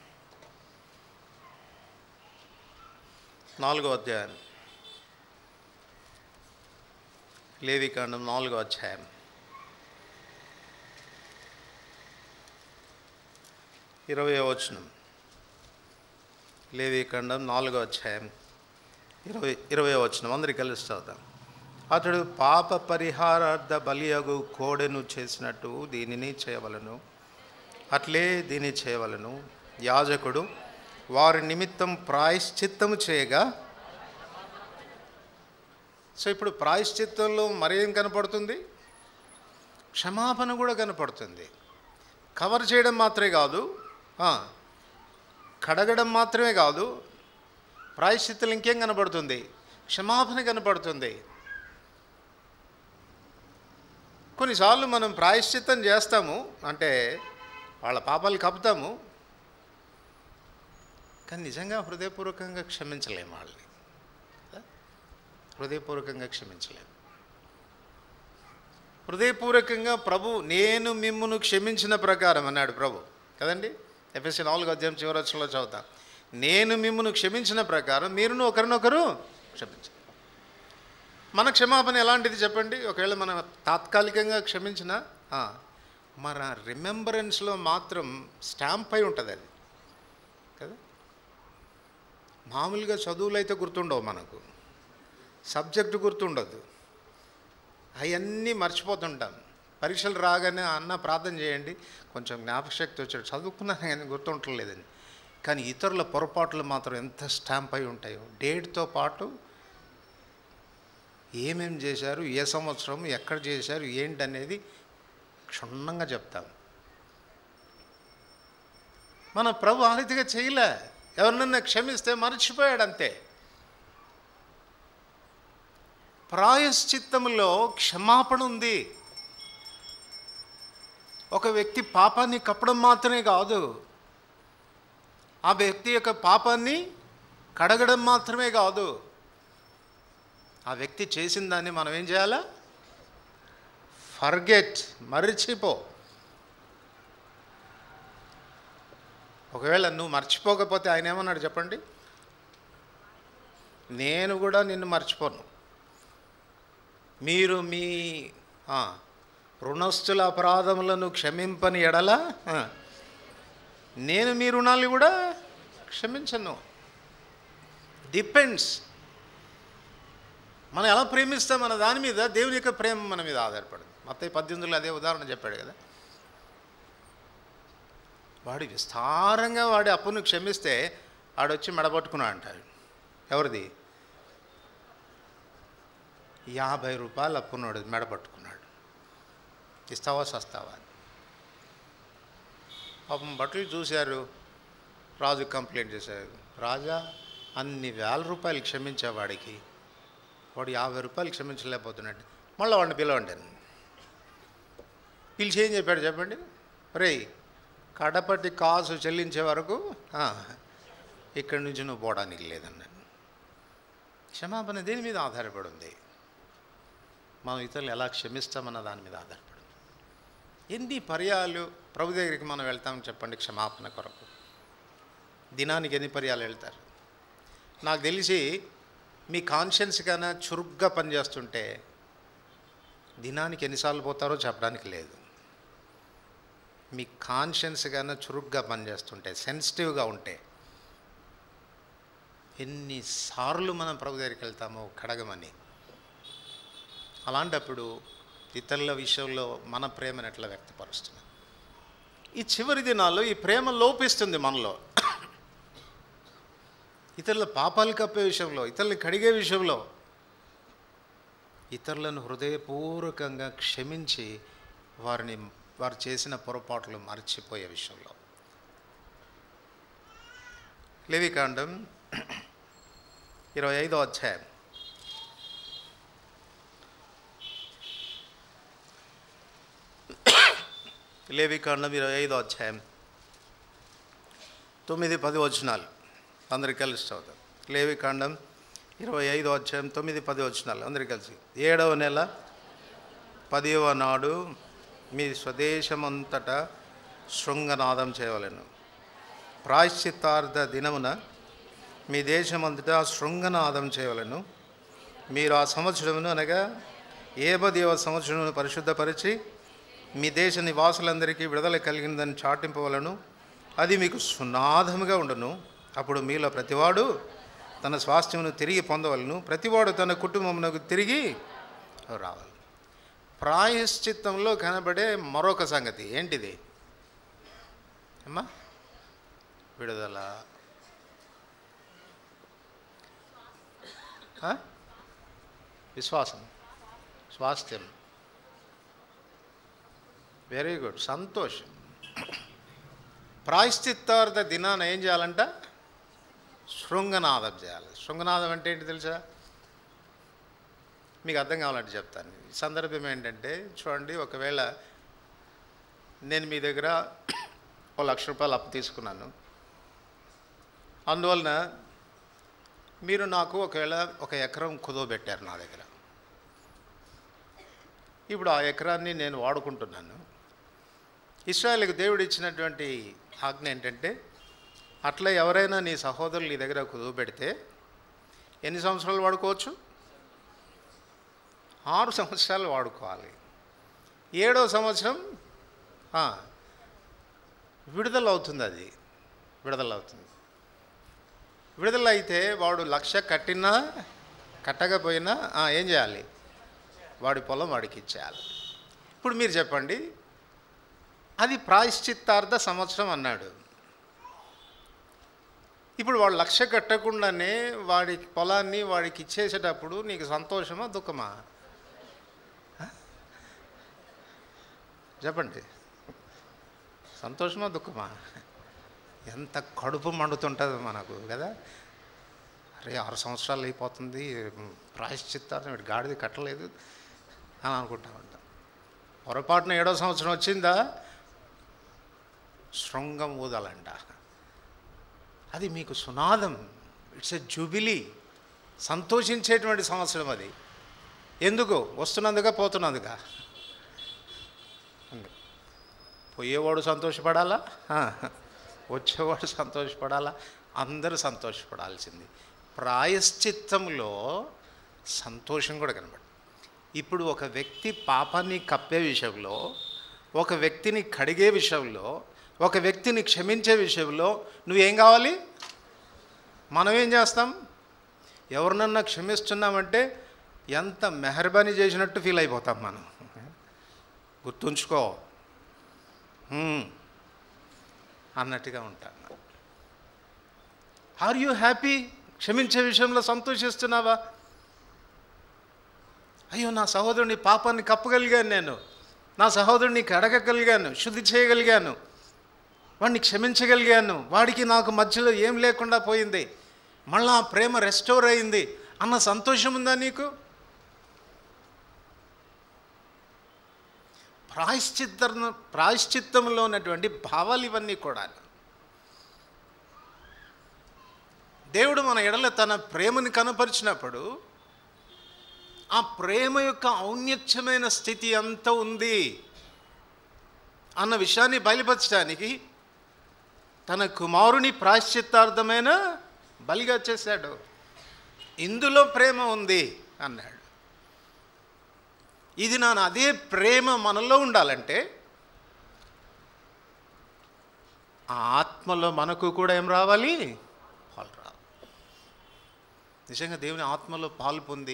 నాలుగో అధ్యాయం లేవికాండం నాలుగో అధ్యాయం ఇరవై వచనం లేవికాండం నాలుగో అధ్యాయం ఇరవై ఇరవై వచనం అందరికి కలిసి చదువుతాం అతడు పాప పరిహారార్థ బలియగు కోడెను చేసినట్టు దీనిని చేయవలను అట్లే దీన్ని చేయవలను యాజకుడు వారి నిమిత్తం ప్రాయశ్చిత్తము చేయగా సో ఇప్పుడు ప్రాయశ్చిత్తంలో మరేం కనపడుతుంది క్షమాపణ కూడా కనపడుతుంది కవర్ చేయడం మాత్రమే కాదు ఆ, కడగడం మాత్రమే కాదు ప్రాయశ్చిత్తులు ఇంకేం కనపడుతుంది క్షమాపణ కనపడుతుంది కొన్నిసార్లు మనం ప్రాయశ్చిత్తం చేస్తాము అంటే వాళ్ళ పాపాలు కప్పుతాము కానీ నిజంగా హృదయపూర్వకంగా క్షమించలేము వాళ్ళని కదా? హృదయపూర్వకంగా క్షమించలేము హృదయపూర్వకంగా ప్రభు నేను మిమ్మును క్షమించిన ప్రకారం అన్నాడు ప్రభు కదండి ఎఫ్ఎస్సి నాలుగు అధ్యాయం చివరచనలో చదువుతా నేను మిమ్మును క్షమించిన ప్రకారం మీరును ఒకరినొకరు క్షమించాలి మన క్షమాపణ ఎలాంటిది చెప్పండి ఒకవేళ మనం తాత్కాలికంగా క్షమించిన మన రిమెంబరెన్స్లో మాత్రం స్టాంప్ అయి ఉంటుంది అది కదా మామూలుగా చదువులు అయితే గుర్తుండవు మనకు సబ్జెక్టు గుర్తుండదు అవన్నీ మర్చిపోతుంటాం పరీక్షలు రాగానే అన్న ప్రార్థన చేయండి కొంచెం జ్ఞాపకశక్తి వచ్చాడు చదువుకున్నాను కానీ గుర్తుండలేదని కానీ ఇతరుల పొరపాట్లు మాత్రం ఎంత స్టాంప్ అయి ఉంటాయో డేట్తో పాటు ఏమేం చేశారు ఏ సంవత్సరం ఎక్కడ చేశారు ఏంటి అనేది క్షుణ్ణంగా చెప్తాం మన ప్రభు ఆ రీతిగా చేయలే ఎవరినన్నా క్షమిస్తే మర్చిపోయాడు అంతే ప్రాయశ్చిత్తములో క్షమాపణ ఉంది ఒక వ్యక్తి పాపాన్ని కప్పడం మాత్రమే కాదు ఆ వ్యక్తి యొక్క పాపాన్ని కడగడం మాత్రమే కాదు ఆ వ్యక్తి చేసిన దాన్ని మనం ఏం చేయాలా ఫర్గెట్ మరిచిపో ఒకవేళ నువ్వు మర్చిపోకపోతే ఆయన ఏమన్నాడు చెప్పండి నేను కూడా నిన్ను మర్చిపోను మీరు మీ ఆ, రుణస్థుల అపరాధములను క్షమింపని ఎడల ఆ, నేను మీ రుణాలు కూడా క్షమించను డిపెండ్స్ మనం ఎలా ప్రేమిస్తాం మన దాని మీద దేవుని యొక్క ప్రేమ మన మీద ఆధారపడింది మొత్తం పద్దెనిమిదిలో అదే ఉదాహరణ చెప్పాడు కదా వాడు విస్తారంగా వాడి అప్పును క్షమిస్తే ఆడొచ్చి మెడబట్టుకున్నాడు అంటాడు ఎవరిది యాభై రూపాయలు అప్పున్నాడు మెడపట్టుకున్నాడు ఇస్తావా సస్తావా పాపం బట్టలు చూశారు రాజు కంప్లైంట్ చేశారు రాజా అన్ని వేల రూపాయలు క్షమించేవాడికి వాడు యాభై రూపాయలు క్షమించలేకపోతున్నాడు మళ్ళీ వాడిని పిలవండి పిలిచి ఏం చెప్పాడు చెప్పండి రేయ్ కడపటి కాసు చెల్లించే వరకు ఆ, ఇక్కడి నుంచి నువ్వు పోవడానికి లేదన్నాడు క్షమాపణ దేని మీద ఆధారపడి ఉంది మనం ఇతరులు ఎలా క్షమిస్తామన్న దాని మీద ఆధారపడి ఉంది. ఎన్ని పర్యాలు ప్రభు దగ్గరికి మనం వెళ్తాం చెప్పండి క్షమాపణ కొరకు దినానికి ఎన్ని పర్యాలు వెళ్తారు నాకు తెలిసి మీ కాన్షియన్స్ కన్నా చురుగ్గా పనిచేస్తుంటే దినానికి ఎన్నిసార్లు పోతారో చెప్పడానికి లేదు మీ కాన్షియన్స్ కన్నా చురుగ్గా పనిచేస్తుంటే సెన్సిటివ్గా ఉంటే ఎన్నిసార్లు మనం ప్రభు దగ్గరికి వెళ్తామో కడగమని అలాంటప్పుడు ఇతరుల విషయంలో మన ప్రేమను ఎట్లా వ్యక్తపరుస్తున్నాం ఈ చివరి దినాల్లో ఈ ప్రేమ లోపిస్తుంది మనలో ఇతరుల పాపాలు కప్పే విషయంలో ఇతరులను కడిగే విషయంలో ఇతరులను హృదయపూర్వకంగా క్షమించి వారిని వారు చేసిన పొరపాట్లు మర్చిపోయే విషయంలో లేవికాండం ఇరవై ఐదో అధ్యాయం లేవికాండం ఇరవై ఐదో అధ్యాయం తొమ్మిది పది వచనాలు అందరికి కలిసి చదువుతాం లేవికాండం ఇరవై ఐదో అధ్యాయం తొమ్మిది పది వచనాలు అందరికి కలిసి ఏడవ నెల పదివ నాడు మీ స్వదేశమంతటా శృంగనాదం చేయవలెను ప్రాయశ్చిత్తార్థ దినమున మీ దేశమంతటా శృంగనాదం చేయవలెను మీరు ఆ సంవత్సరమును అనగా ఏబదేవ సంవత్సరమును పరిశుద్ధపరిచి మీ దేశ నివాసులందరికీ విడుదల కలిగిందని చాటింపవలను అది మీకు సునాదముగా ఉండును అప్పుడు మీలో ప్రతివాడు తన స్వాస్థ్యమును తిరిగి పొందవలను ప్రతివాడు తన కుటుంబమునకు తిరిగి రావాలి ప్రాయశ్చిత్తంలో కనబడే మరొక సంగతి ఏంటిది అమ్మా విడుదల ఆ? విశ్వాసం స్వాస్థ్యం వెరీ గుడ్ సంతోషం ప్రాయశ్చిత్తార్థ దినాన ఏం చేయాలంట శృంగనాదం చేయాలి శృంగనాదం అంటే ఏంటి తెలుసా మీకు అర్థం కావాలంటే చెప్తాను ఈ సందర్భం ఏంటంటే చూడండి ఒకవేళ నేను మీ దగ్గర ఓ లక్ష రూపాయలు అప్పు తీసుకున్నాను అందువలన మీరు నాకు ఒకవేళ ఒక ఎకరం కుదువ పెట్టారు నా దగ్గర ఇప్పుడు ఆ ఎకరాన్ని నేను వాడుకుంటున్నాను ఇస్రాయల్కి దేవుడు ఇచ్చినటువంటి ఆజ్ఞ ఏంటంటే అట్లా ఎవరైనా నీ సహోదరులు నీ దగ్గర కుదువ పెడితే ఎన్ని సంవత్సరాలు వాడుకోవచ్చు ఆరు సంవత్సరాలు వాడుకోవాలి ఏడో సంవత్సరం ఆ, విడుదల అవుతుంది అది విడుదల అవుతుంది విడుదల అయితే వాడు లక్ష కట్టినా కట్టకపోయినా ఆ, ఏం చేయాలి వాడి పొలం వాడికి ఇచ్చేయాలి ఇప్పుడు మీరు చెప్పండి అది ప్రాయశ్చిత్తార్థ సంవత్సరం అన్నాడు ఇప్పుడు వాడు లక్ష కట్టకుండానే వాడి పొలాన్ని వాడికి ఇచ్చేసేటప్పుడు నీకు సంతోషమా దుఃఖమా ఆ? చెప్పండి సంతోషమా దుఃఖమా ఎంత కడుపు మండుతుంటుంది మనకు కదా అరే ఆరు సంవత్సరాలు అయిపోతుంది ప్రాయశ్చిత్తార్థం వీడు గాడిది కట్టలేదు అని అనుకుంటా ఉంటాం పొరపాటున ఏడో సంవత్సరం వచ్చిందా శృంగం ఊదాలంట అది మీకు సునాదం ఇట్స్ ఎ జూబిలీ సంతోషించేటువంటి సంవత్సరం అది ఎందుకు వస్తున్నందుగా పోతున్నందుగా పోయేవాడు సంతోషపడాలా ఆ. వచ్చేవాడు సంతోషపడాలా అందరూ సంతోషపడాల్సింది ప్రాయశ్చిత్తంలో సంతోషం కూడా కనబడు ఇప్పుడు ఒక వ్యక్తి పాపాన్ని కప్పే విషయంలో ఒక వ్యక్తిని కడిగే విషయంలో ఒక వ్యక్తిని క్షమించే విషయంలో నువ్వేం కావాలి మనం ఏం చేస్తాం ఎవరినన్నా క్షమిస్తున్నామంటే ఎంత మెహర్బానీ చేసినట్టు ఫీల్ అయిపోతాం మనం గుర్తుంచుకో హ్మ్. అన్నట్టుగా ఉంటాను ఆర్ యూ హ్యాపీ క్షమించే విషయంలో సంతోషిస్తున్నావా అయ్యో నా సహోదరుని పాపాన్ని కప్పగలిగాను నేను నా సహోదరుని కడగగలిగాను శుద్ధి చేయగలిగాను వాడిని క్షమించగలిగాను వాడికి నాకు మధ్యలో ఏం లేకుండా పోయింది మళ్ళా ఆ ప్రేమ రెస్టోర్ అయింది అన్న సంతోషం ఉందా నీకు ప్రాయశ్చిత్త ప్రాయశ్చిత్తంలో ఉన్నటువంటి భావాలు ఇవన్నీ కూడా దేవుడు మన ఎడల తన ప్రేమని కనపరిచినప్పుడు ఆ ప్రేమ యొక్క ఔన్నత్యమైన స్థితి ఎంత ఉంది అన్న విషయాన్ని బయలుపరచడానికి తన కుమారుని ప్రాశ్చిత్తార్థమైన బలిగా చేశాడు ఇందులో ప్రేమ ఉంది అన్నాడు ఇది నా అదే ప్రేమ మనలో ఉండాలంటే ఆ ఆత్మలో మనకు కూడా ఏం రావాలి పాలు రావాలి నిజంగా దేవుని ఆత్మలో పాలు పొంది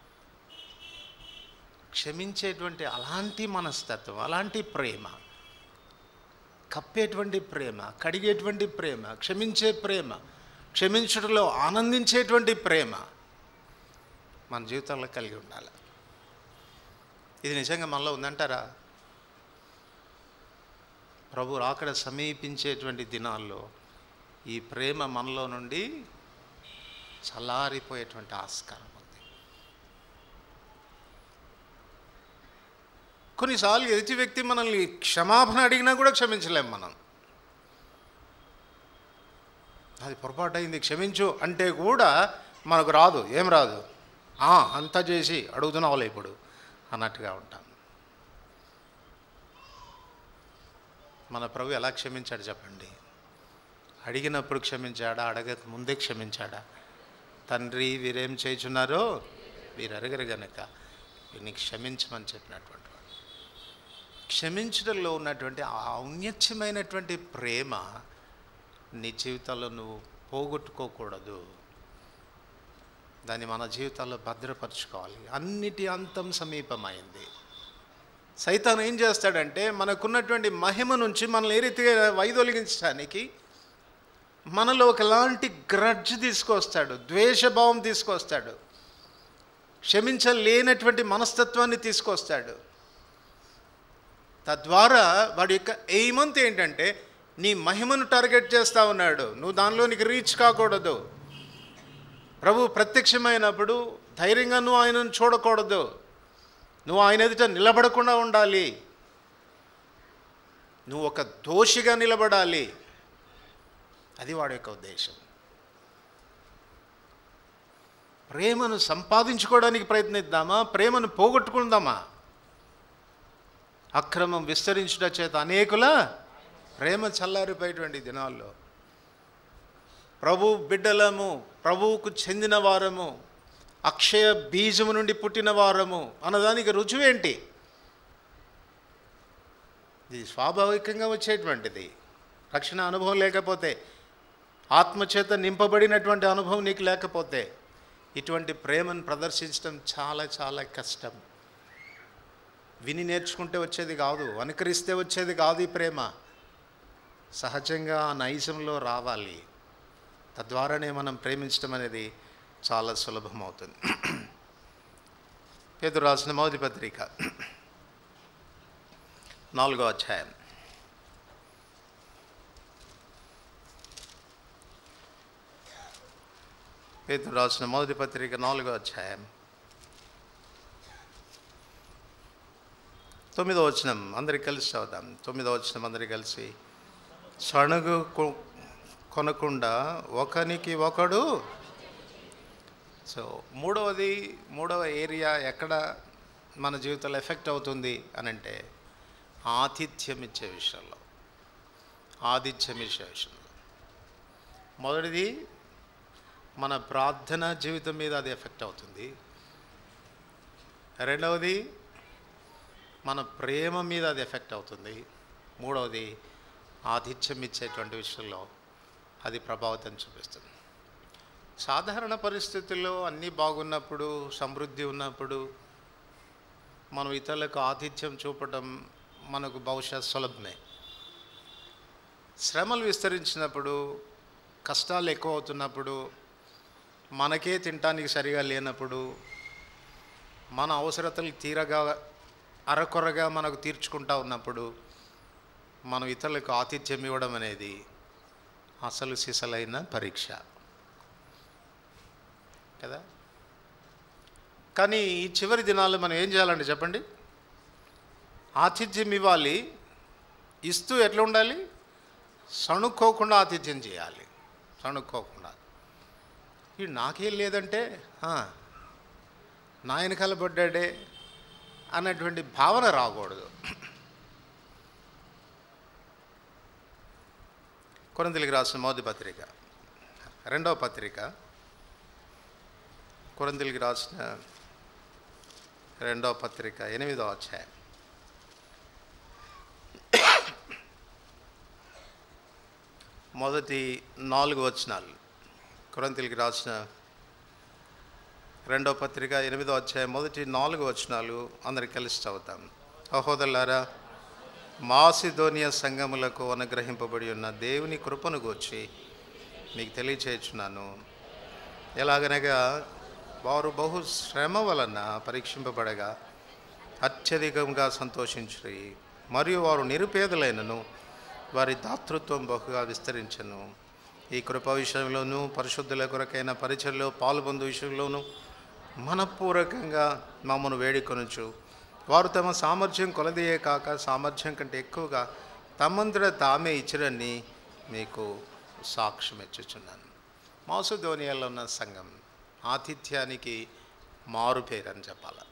క్షమించేటువంటి అలాంటి మనస్తత్వం అలాంటి ప్రేమ కప్పేటువంటి ప్రేమ కడిగేటువంటి ప్రేమ క్షమించే ప్రేమ క్షమించడంలో ఆనందించేటువంటి ప్రేమ మన జీవితంలో కలిగి ఉండాలి ఇది నిజంగా మనలో ఉందంటారా ప్రభు రాకడ సమీపించేటువంటి దినాల్లో ఈ ప్రేమ మనలో నుండి చల్లారిపోయేటువంటి ఆస్కారం ఉంది కొన్నిసార్లు ఎదుటి వ్యక్తి మనల్ని క్షమాపణ అడిగినా కూడా క్షమించలేం మనం అది పొరపాటు అయింది క్షమించు అంటే కూడా మనకు రాదు ఏం రాదు "ఆ, అంతా చేసి అడుగుతున్నావులే ఇప్పుడు అన్నట్టుగా ఉంటాం మన ప్రభు ఎలా క్షమించాడు చెప్పండి అడిగినప్పుడు క్షమించాడా అడగక ముందే క్షమించాడా తండ్రి వీరేం చేయుచున్నారో వీరు అరగరు గనక వీరిని క్షమించమని చెప్పినటువంటి వాడు క్షమించడంలో ఉన్నటువంటి ఆ ఔన్నత్యమైనటువంటి ప్రేమ నీ జీవితంలో నువ్వు పోగొట్టుకోకూడదు దాన్ని మన జీవితాల్లో భద్రపరచుకోవాలి అన్నిటి అంతం సమీపమైంది సైతాన్ ఏం చేస్తాడంటే మనకున్నటువంటి మహిమ నుంచి మనల్ని ఏ రీతిగా వైదొలిగించడానికి మనలో ఒకలాంటి గ్రడ్జ్ తీసుకొస్తాడు ద్వేషభావం తీసుకొస్తాడు క్షమించలేనటువంటి మనస్తత్వాన్ని తీసుకొస్తాడు తద్వారా వాడి యొక్క ఎయిమంత్ ఏంటంటే నీ మహిమను టార్గెట్ చేస్తా ఉన్నాడు నువ్వు దానిలోనికి రీచ్ కాకూడదు ప్రభు ప్రత్యక్షమైనప్పుడు ధైర్యంగా నువ్వు ఆయనను చూడకూడదు నువ్వు ఆయన ఎదుట నిలబడకుండా ఉండాలి నువ్వు ఒక దోషిగా నిలబడాలి అది వాడి యొక్క ఉద్దేశం ప్రేమను సంపాదించుకోవడానికి ప్రయత్నిద్దామా ప్రేమను పోగొట్టుకుందామా అక్రమం విస్తరించుట చేత అనేకుల ప్రేమ చల్లారిపోయేటువంటి దినాల్లో ప్రభు బిడ్డలము ప్రభువుకు చెందిన వారము అక్షయ బీజము నుండి పుట్టిన వారము అన్నదానికి రుజువేంటి ఇది స్వాభావికంగా వచ్చేటువంటిది రక్షణ అనుభవం లేకపోతే ఆత్మచేత నింపబడినటువంటి అనుభవం నీకు లేకపోతే ఇటువంటి ప్రేమను ప్రదర్శించడం చాలా చాలా కష్టం విని నేర్చుకుంటే వచ్చేది కాదు అనుకరిస్తే వచ్చేది కాదు ఈ ప్రేమ సహజంగా ఆ నైజంలో రావాలి తద్వారానే మనం ప్రేమించడం అనేది చాలా సులభమవుతుంది పేదరు రాసిన మొదటి పత్రిక నాలుగో అధ్యాయం పేదరు రాసిన మొదటి పత్రిక నాలుగో అధ్యాయం తొమ్మిదో వచనం అందరికి కలిసి చదువుదాం తొమ్మిదో వచనం అందరికి కలిసి సణుగు కొ- కొనకుండా ఒకనికి ఒకడు సో మూడవది మూడవ ఏరియా ఎక్కడ మన జీవితంలో ఎఫెక్ట్ అవుతుంది అని అంటే ఆతిథ్యం ఇచ్చే విషయంలో ఆతిథ్యం ఇచ్చే విషయంలో మొదటిది మన ప్రార్థన జీవితం మీద అది ఎఫెక్ట్ అవుతుంది రెండవది మన ప్రేమ మీద అది ఎఫెక్ట్ అవుతుంది మూడవది ఆతిథ్యం ఇచ్చేటువంటి విషయంలో అది ప్రభావితం చూపిస్తుంది సాధారణ పరిస్థితుల్లో అన్నీ బాగున్నప్పుడు సమృద్ధి ఉన్నప్పుడు మనం ఇతరులకు ఆతిథ్యం చూపడం మనకు బహుశా సులభమే శ్రమలు విస్తరించినప్పుడు కష్టాలు ఎక్కువ అవుతున్నప్పుడు మనకే తినటానికి సరిగా లేనప్పుడు మన అవసరతలు తీరగా అరకొరగా మనకు తీర్చుకుంటా ఉన్నప్పుడు మనం ఇతరులకు ఆతిథ్యం ఇవ్వడం అనేది అసలు సిసలైన పరీక్ష కదా కానీ ఈ చివరి దినాల్లో మనం ఏం చేయాలంటే చెప్పండి ఆతిథ్యం ఇవ్వాలి ఇస్తూ ఎట్లా ఉండాలి సణుక్కోకుండా ఆతిథ్యం చేయాలి సణుక్కోకుండా ఈ నాకేం లేదంటే "ఆ, నా వెనకాల పడ్డాడే అన్నటువంటి భావన రాకూడదు కొరంతిలికి రాసిన మొదటి పత్రిక రెండవ పత్రిక కొరంతిలికి రాసిన రెండవ పత్రిక ఎనిమిదవ అధ్యాయం మొదటి నాలుగు వచనాలు కొరంతిలికి రాసిన రెండవ పత్రిక ఎనిమిదో అధ్యాయం మొదటి నాలుగు వచనాలు అందరికి కలిసి చదువుతాం సహోదరులారా మాసిధోనియ సంఘములకు అనుగ్రహింపబడి ఉన్న దేవుని కృపను గూర్చి మీకు తెలియచేయుచున్నాను ఎలాగనగా వారు బహు శ్రమ వలన పరీక్షింపబడగా అత్యధికంగా సంతోషించి మరియు వారు నిరుపేదలైనను వారి దాతృత్వం బహుగా విస్తరించను ఈ కృప విషయంలోనూ పరిశుద్ధుల కొరకైన పరిచయలో పాల్పొందు విషయంలోనూ మనపూర్వకంగా మమ్మను వేడుకొనొచ్చు వారు తమ సామర్థ్యం కొలదియే కాక సామర్థ్యం కంటే ఎక్కువగా తమంతట తామే ఇచ్చిరని మీకు సాక్ష్యం ఇచ్చుచున్నాను మాసుధోనియాలో ఉన్న సంఘం ఆతిథ్యానికి మారు పేరు అని చెప్పాలి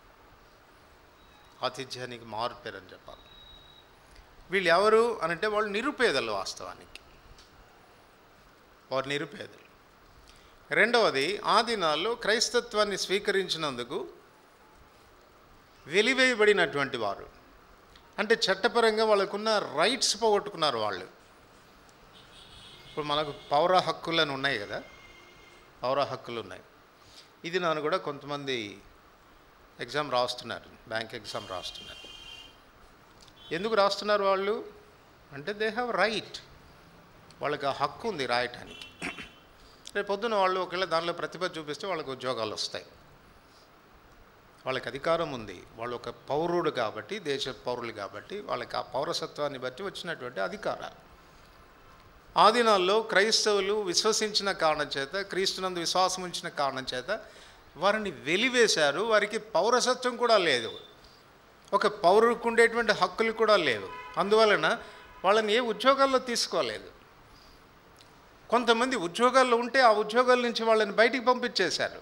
ఆతిథ్యానికి మారు పేరు అని చెప్పాలి వీళ్ళు ఎవరు అని అంటే వాళ్ళు నిరుపేదలు వాస్తవానికి వారు నిరుపేదలు రెండవది ఆ దినాల్లో క్రైస్తత్వాన్ని స్వీకరించినందుకు వెలివేయబడినటువంటి వారు అంటే చట్టపరంగా వాళ్ళకున్న రైట్స్ పోగొట్టుకున్నారు వాళ్ళు ఇప్పుడు మనకు పౌర హక్కులను ఉన్నాయి కదా పౌర హక్కులు ఉన్నాయి ఇది నన్ను కూడా కొంతమంది ఎగ్జామ్ రాస్తున్నారు బ్యాంక్ ఎగ్జామ్ రాస్తున్నారు ఎందుకు రాస్తున్నారు వాళ్ళు అంటే దే హ్యావ్ రైట్ వాళ్ళకి ఆ హక్కు ఉంది రాయటానికి రేపు పొద్దున వాళ్ళు ఒకవేళ దానిలో ప్రతిభ చూపిస్తే వాళ్ళకి ఉద్యోగాలు వస్తాయి వాళ్ళకి అధికారం ఉంది వాళ్ళు ఒక పౌరుడు కాబట్టి దేశ పౌరులు కాబట్టి వాళ్ళకి ఆ పౌరసత్వాన్ని బట్టి వచ్చినటువంటి అధికారాలు ఆ దినాల్లో క్రైస్తవులు విశ్వసించిన కారణం చేత క్రీస్తునందు విశ్వాసం ఉంచిన కారణం చేత వారిని వెలివేశారు వారికి పౌరసత్వం కూడా లేదు ఒక పౌరుడికి ఉండేటువంటి హక్కులు కూడా లేవు అందువలన వాళ్ళని ఏ ఉద్యోగాల్లో తీసుకోలేదు కొంతమంది ఉద్యోగాల్లో ఉంటే ఆ ఉద్యోగాల నుంచి వాళ్ళని బయటికి పంపించేశారు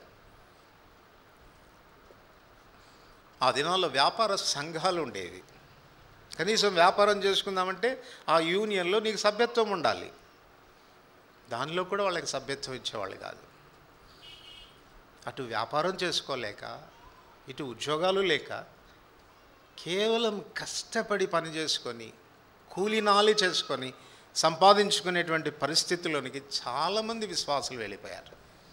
ఆ దినాల్లో వ్యాపార సంఘాలు ఉండేవి కనీసం వ్యాపారం చేసుకుందామంటే ఆ యూనియన్లో నీకు సభ్యత్వం ఉండాలి దానిలో కూడా వాళ్ళకి సభ్యత్వం ఇచ్చేవాళ్ళు కాదు అటు వ్యాపారం చేసుకోలేక ఇటు ఉద్యోగాలు లేక కేవలం కష్టపడి పని చేసుకొని కూలినాలి చేసుకొని సంపాదించుకునేటువంటి పరిస్థితిలోనికి చాలామంది విశ్వాసులు వెళ్ళిపోయారు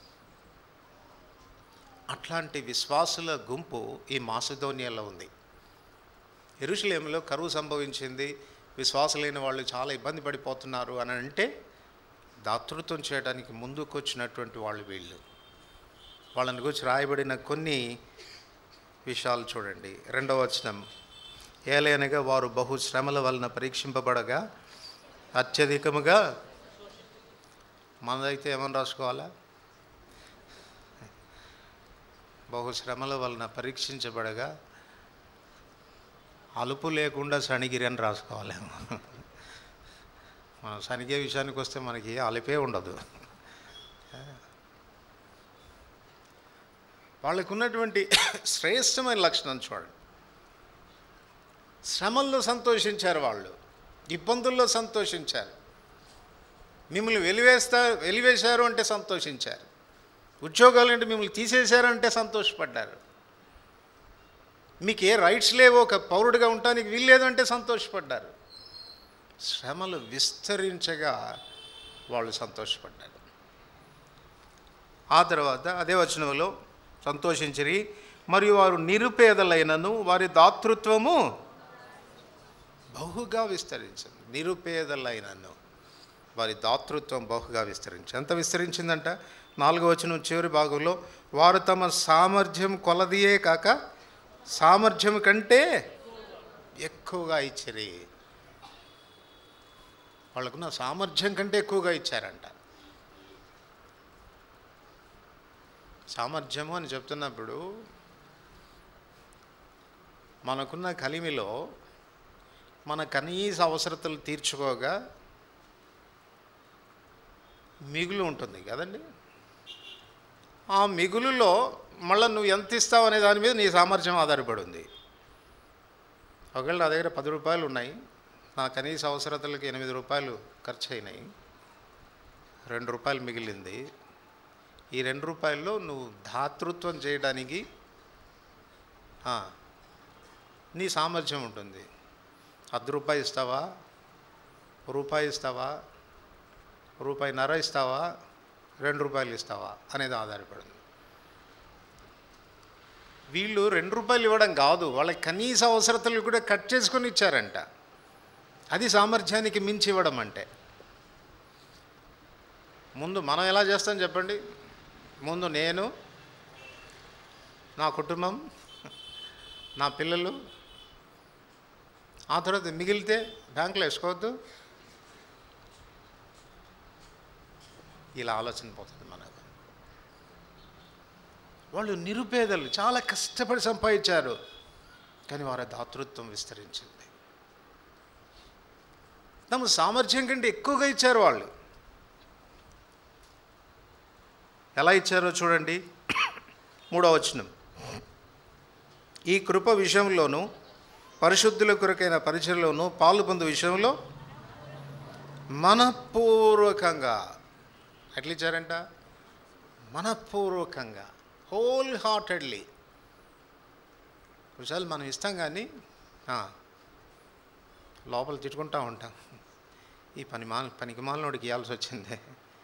అట్లాంటి విశ్వాసుల గుంపు ఈ మాసిధోనియాలో ఉంది ఎరుషలేములో కరువు సంభవించింది విశ్వాసులైన వాళ్ళు చాలా ఇబ్బంది పడిపోతున్నారు అని అంటే దాతృత్వం చేయడానికి ముందుకు వచ్చినటువంటి వాళ్ళు వీళ్ళు వాళ్ళని గురించి రాయబడిన కొన్ని విషయాలు చూడండి రెండవ వచనం ఏలైనగా వారు బహు శ్రమల వలన పరీక్షింపబడగా అత్యధికముగా మనదైతే ఏమని రాసుకోవాలా బహు శ్రమల వలన పరీక్షించబడగా అలుపు లేకుండా సణిగిరి అని రాసుకోవాలేమో మనం సనిగే విషయానికి వస్తే మనకి అలుపే ఉండదు వాళ్ళకు ఉన్నటువంటి శ్రేష్టమైన లక్షణం చూడండి శ్రమల్లో సంతోషించారు వాళ్ళు ఇబ్బందుల్లో సంతోషించారు మిమ్మల్ని వెలివేస్తా వెలివేశారు అంటే సంతోషించారు ఉద్యోగాలు అంటే మిమ్మల్ని తీసేశారంటే సంతోషపడ్డారు మీకు ఏ రైట్స్ లేవో ఒక పౌరుడిగా ఉండటానికి వీల్లేదు అంటే సంతోషపడ్డారు శ్రమలు విస్తరించగా వాళ్ళు సంతోషపడ్డారు ఆ తర్వాత అదే వచనంలో సంతోషించిరి మరియు వారు నిరుపేదలైనను వారి దాతృత్వము బహుగా విస్తరించింది నిరుపేదలైనను వారి దాతృత్వం బహుగా విస్తరించింది ఎంత విస్తరించిందంట నాలుగో వచనం చివరి భాగంలో వారు తమ సామర్థ్యం కొలదియే కాక సామర్థ్యం కంటే ఎక్కువగా ఇచ్చిరి వాళ్ళకున్న సామర్థ్యం కంటే ఎక్కువగా ఇచ్చారంట సామర్థ్యము అని చెప్తున్నప్పుడు మనకున్న కలిమిలో మన కనీస అవసరతలు తీర్చుకోగా మిగులు ఉంటుంది కదండి ఆ మిగులులో మళ్ళీ నువ్వు ఎంత ఇస్తావు అనే దాని మీద నీ సామర్థ్యం ఆధారపడి ఉంది ఒకవేళ నా దగ్గర పది రూపాయలు ఉన్నాయి నా కనీస అవసరతలకు ఎనిమిది రూపాయలు ఖర్చు అయినాయి రెండు రూపాయలు మిగిలింది ఈ రెండు రూపాయల్లో నువ్వు దాతృత్వం చేయడానికి ఆ, నీ సామర్థ్యం ఉంటుంది అర్ధ రూపాయి ఇస్తావా రూపాయి ఇస్తావా రూపాయి నర ఇస్తావా రెండు రూపాయలు ఇస్తావా అనేది ఆధారపడింది వీళ్ళు రెండు రూపాయలు ఇవ్వడం కాదు వాళ్ళ కనీస అవసరతలు కూడా కట్ చేసుకొని ఇచ్చారంట అది సామర్థ్యానికి మించి ఇవ్వడం అంటే ముందు మనం ఎలా చేస్తాం చెప్పండి ముందు నేను నా కుటుంబం నా పిల్లలు ఆ తర్వాత మిగిలితే బ్యాంకులో వేసుకోవద్దు ఇలా ఆలోచన పోతుంది మనకు వాళ్ళు నిరుపేదలు చాలా కష్టపడి సంపాదించారు కానీ వారి దాతృత్వం విస్తరించింది తమ సామర్థ్యం కంటే ఎక్కువగా ఇచ్చారు వాళ్ళు ఎలా ఇచ్చారో చూడండి మూడవ వచనం ఈ కృప విషయంలోనూ పరిశుద్ధుల కొరకైన పరిచయలోనూ పాలు పొందు విషయంలో మనపూర్వకంగా ఎట్లా ఇచ్చారంట మనపూర్వకంగా హోల్ హార్టెడ్లీ కొన్నిసార్లు మనం ఇస్తాం కానీ ఆ, లోపల తిట్టుకుంటా ఉంటాం ఈ పని మాల పనికి మాలనోడికి ఇవ్వాల్సి వచ్చిందే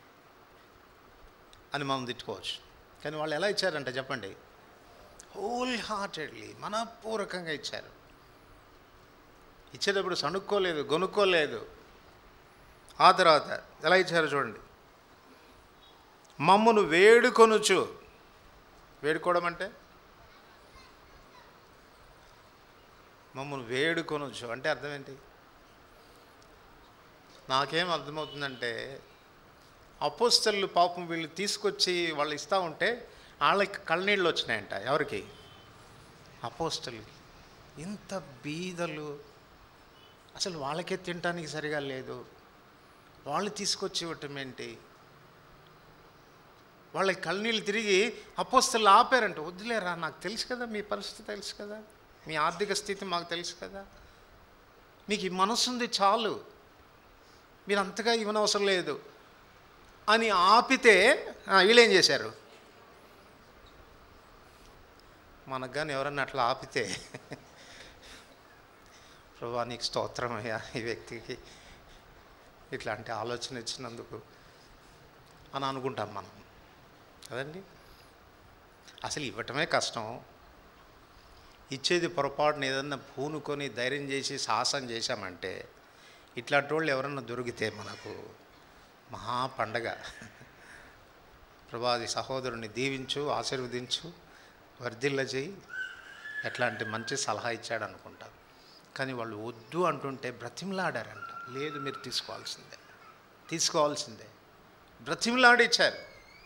అని మనం తిట్టుకోవచ్చు కానీ వాళ్ళు ఎలా ఇచ్చారంట చెప్పండి హోల్ హార్టెడ్లీ మనపూర్వకంగా ఇచ్చారు ఇచ్చేటప్పుడు సణుక్కోలేదు గొనుక్కోలేదు ఆ తర్వాత ఎలా ఇచ్చారో చూడండి మమ్మను వేడుకొనుచు వేడుకోవడం అంటే మమ్మల్ని వేడుకొనొచ్చు అంటే అర్థం ఏంటి నాకేం అర్థమవుతుందంటే అపోస్తలు పాపం వీళ్ళు తీసుకొచ్చి వాళ్ళు ఇస్తూ ఉంటే వాళ్ళకి కళ్ళనీళ్ళు వచ్చినాయంట ఎవరికి అపోస్తలకి ఇంత బీదలు అసలు వాళ్ళకే తినటానికి సరిగా లేదు వాళ్ళు తీసుకొచ్చి ఇవ్వటం ఏంటి వాళ్ళకి కళ్ళనీళ్ళు తిరిగి అపోస్తలు ఆపారంట వద్దులేరా నాకు తెలుసు కదా మీ పరిస్థితి తెలుసు కదా మీ ఆర్థిక స్థితి మాకు తెలుసు కదా మీకు ఈ మనసు ఉంది చాలు మీరు అంతగా ఇవ్వనవసరం లేదు అని ఆపితే ఆ, వీళ్ళేం చేశారు మనకు కానీ ఎవరన్నా అట్లా ఆపితే ప్రభా నీకు స్తోత్రం అయ్యా ఈ వ్యక్తికి ఇట్లాంటి ఆలోచన ఇచ్చినందుకు అని అనుకుంటాం మనం కదండి అసలు ఇవ్వటమే కష్టం ఇచ్చేది పొరపాటున ఏదన్నా పూనుకొని ధైర్యం చేసి సాహసం చేశామంటే ఇట్లాంటి వాళ్ళు ఎవరన్నా దొరికితే మనకు మహా పండగ ప్రభాది సహోదరుని దీవించు ఆశీర్వదించు వర్ధిల్ల చేయి ఎట్లాంటి మంచి సలహా ఇచ్చాడు అనుకుంటాం కానీ వాళ్ళు వద్దు అంటుంటే బ్రతిమలాడారంట లేదు మీరు తీసుకోవాల్సిందే తీసుకోవాల్సిందే బ్రతిమలాడి ఇచ్చారు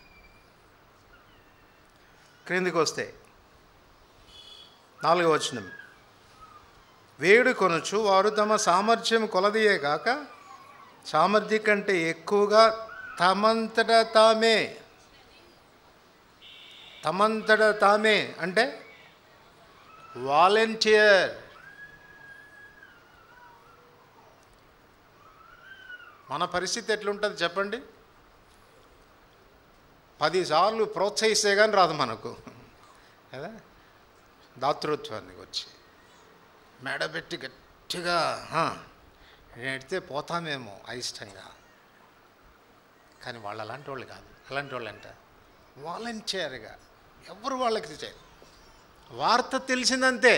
క్రిందికి వస్తే నాలుగో వచనం వేడు కొనుచు వారు తమ సామర్థ్యం కొలదియే కాక సామర్థ్యం కంటే ఎక్కువగా తమంతట తామే తమంతట తామే అంటే వాలంటీర్ మన పరిస్థితి ఎట్లుంటుంది చెప్పండి పదిసార్లు ప్రోత్సహిస్తే కానీ రాదు మనకు కదా దాతృత్వానికి వచ్చి మెడబెట్టి గట్టిగా "హా, ఎడితే పోతామేమో అయిష్టంగా కానీ వాళ్ళు అలాంటి వాళ్ళు కాదు అలాంటి వాళ్ళు అంట వాలంటీర్గా ఎవరు వాళ్ళకి చేయరు వార్త తెలిసిందంతే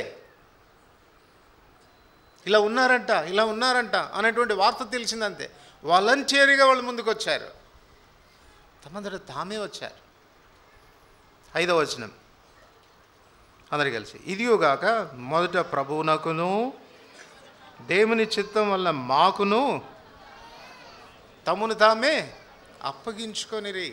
ఇలా ఉన్నారంట ఇలా ఉన్నారంట అనేటువంటి వార్త తెలిసిందంతే వాలంటీర్గా వాళ్ళు ముందుకు వచ్చారు తమంతట తామే వచ్చారు ఐదవ వచనం అందరు కలిసి ఇదియోగాక మొదట ప్రభువునకును దేవుని చిత్తం వల్ల మాకును తమను తామే అప్పగించుకొనిరి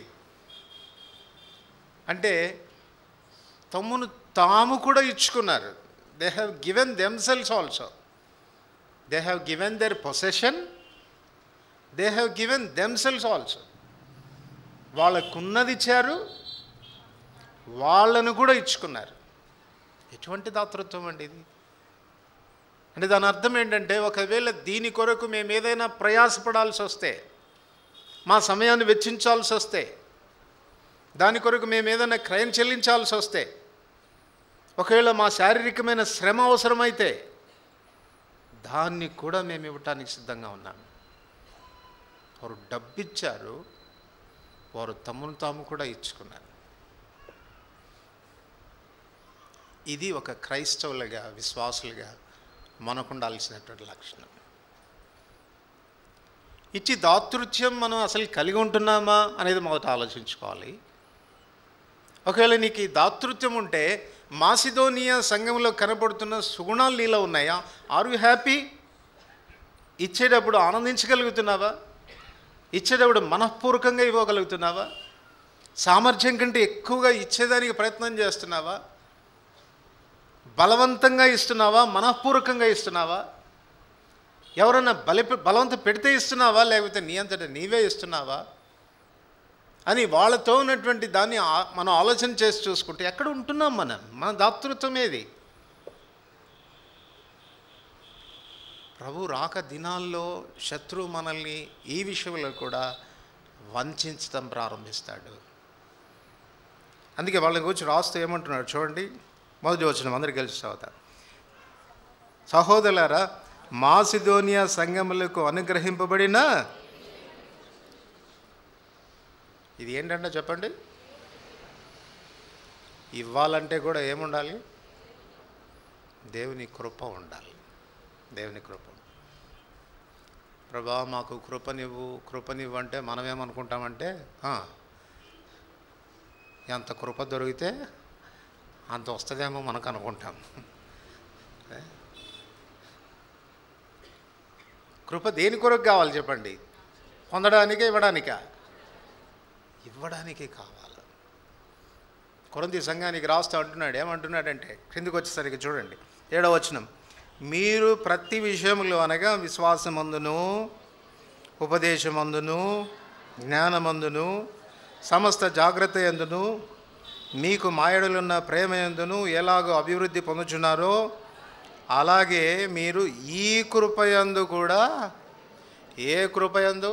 అంటే తమ్మును తాము కూడా ఇచ్చుకున్నారు they have given themselves also they have given their possession they have given themselves also వాళ్ళకున్నది ఇచ్చారు వాళ్ళను కూడా ఇచ్చుకున్నారు ఎటువంటి దాతృత్వం అండి ఇది అంటే దాని అర్థం ఏంటంటే ఒకవేళ దీని కొరకు మేము ఏదైనా ప్రయాసపడాల్సి వస్తే మా సమయాన్ని వెచ్చించాల్సి వస్తే దాని కొరకు మేము ఏదైనా క్రయం చెల్లించాల్సి వస్తే ఒకవేళ మా శారీరకమైన శ్రమ అవసరమైతే దాన్ని కూడా మేము ఇవ్వటానికి సిద్ధంగా ఉన్నాము వారు డబ్బిచ్చారు వారు తమను తాము కూడా ఇచ్చుకున్నారు ఇది ఒక క్రైస్తవులుగా విశ్వాసులుగా మనకు ఉండాల్సినటువంటి లక్షణం ఇచ్చి దాతృత్యం మనం అసలు కలిగి ఉంటున్నామా అనేది మొదట ఆలోచించుకోవాలి ఒకవేళ నీకు ఈ దాతృత్యం ఉంటే మాసిదోనియా సంఘంలో కనపడుతున్న సుగుణాలు నీలో ఉన్నాయా ఆర్ యు హ్యాపీ ఇచ్చేటప్పుడు ఆనందించగలుగుతున్నావా ఇచ్చేటప్పుడు మనఃపూర్వకంగా ఇవ్వగలుగుతున్నావా సామర్థ్యం కంటే ఎక్కువగా ఇచ్చేదానికి ప్రయత్నం చేస్తున్నావా బలవంతంగా ఇస్తున్నావా మనఃపూర్వకంగా ఇస్తున్నావా ఎవరన్నా బలి బలవంత పెడితే ఇస్తున్నావా లేకపోతే నీ అంతటా నీవే ఇస్తున్నావా అని వాళ్ళతో ఉన్నటువంటి దాన్ని ఆ- మనం ఆలోచన చేసి చూసుకుంటే ఎక్కడ ఉంటున్నాం మనం మన దాతృత్వం ఏది ప్రభు రాక దినాల్లో శత్రువు మనల్ని ఈ విషయంలో కూడా వంచడం ప్రారంభిస్తాడు అందుకే వాళ్ళని గురించి రాస్తూ ఏమంటున్నాడు చూడండి మొదటి వచ్చిన అందరికి కలిసి చదువుతా సహోదరులారా మాసిదోనియా సంఘములకు అనుగ్రహింపబడిన ఇది ఏంటంటే చెప్పండి ఇవ్వాలంటే కూడా ఏముండాలి దేవుని కృప ఉండాలి దేవుని కృప ప్రభా మాకు కృపనివ్వు కృపనివ్వు అంటే మనం ఏమనుకుంటామంటే "ఆ, ఎంత కృప దొరికితే అంత వస్తుందేమో మనకు అనుకుంటాం ఏ? కృప దేని కొరకు కావాలి చెప్పండి పొందడానికే ఇవ్వడానికా ఇవ్వడానికి కావాలి కొరంది సంఘానికి రాస్తూ అంటున్నాడు ఏమంటున్నాడంటే క్రిందికి వచ్చేసరికి చూడండి ఏడవ వచనం మీరు ప్రతి విషయంలో అనగా విశ్వాసమందును ఉపదేశమందును జ్ఞానమందును సమస్త జాగ్రత్త ఎందును మీకు మాయడులున్న ప్రేమ ఎందును ఎలాగో అభివృద్ధి పొందుచున్నారో అలాగే మీరు ఈ కృపయందు కూడా ఏ కృపయందు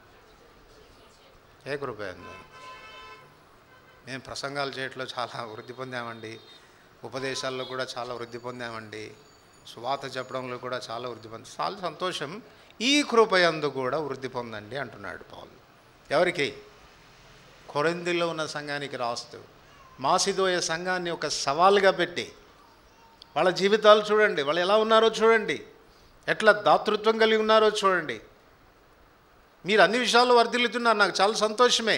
ఏ కృపయందు మేము ప్రసంగాలు చేయట్లో చాలా వృద్ధి పొందామండి ఉపదేశాల్లో కూడా చాలా వృద్ధి పొందామండి సువాత చెప్పడంలో కూడా చాలా వృద్ధి పొంది చాలా సంతోషం ఈ కృపయందు కూడా వృద్ధి పొందండి అంటున్నాడు పౌలు ఎవరికి కొరిందిలో ఉన్న సంఘానికి రాస్తూ మాసిదోయ సంఘాన్ని ఒక సవాలుగా పెట్టి వాళ్ళ జీవితాలు చూడండి వాళ్ళు ఎలా ఉన్నారో చూడండి ఎట్లా దాతృత్వం కలిగి ఉన్నారో చూడండి మీరు అన్ని విషయాల్లో వర్ధిల్లుతున్నారు నాకు చాలా సంతోషమే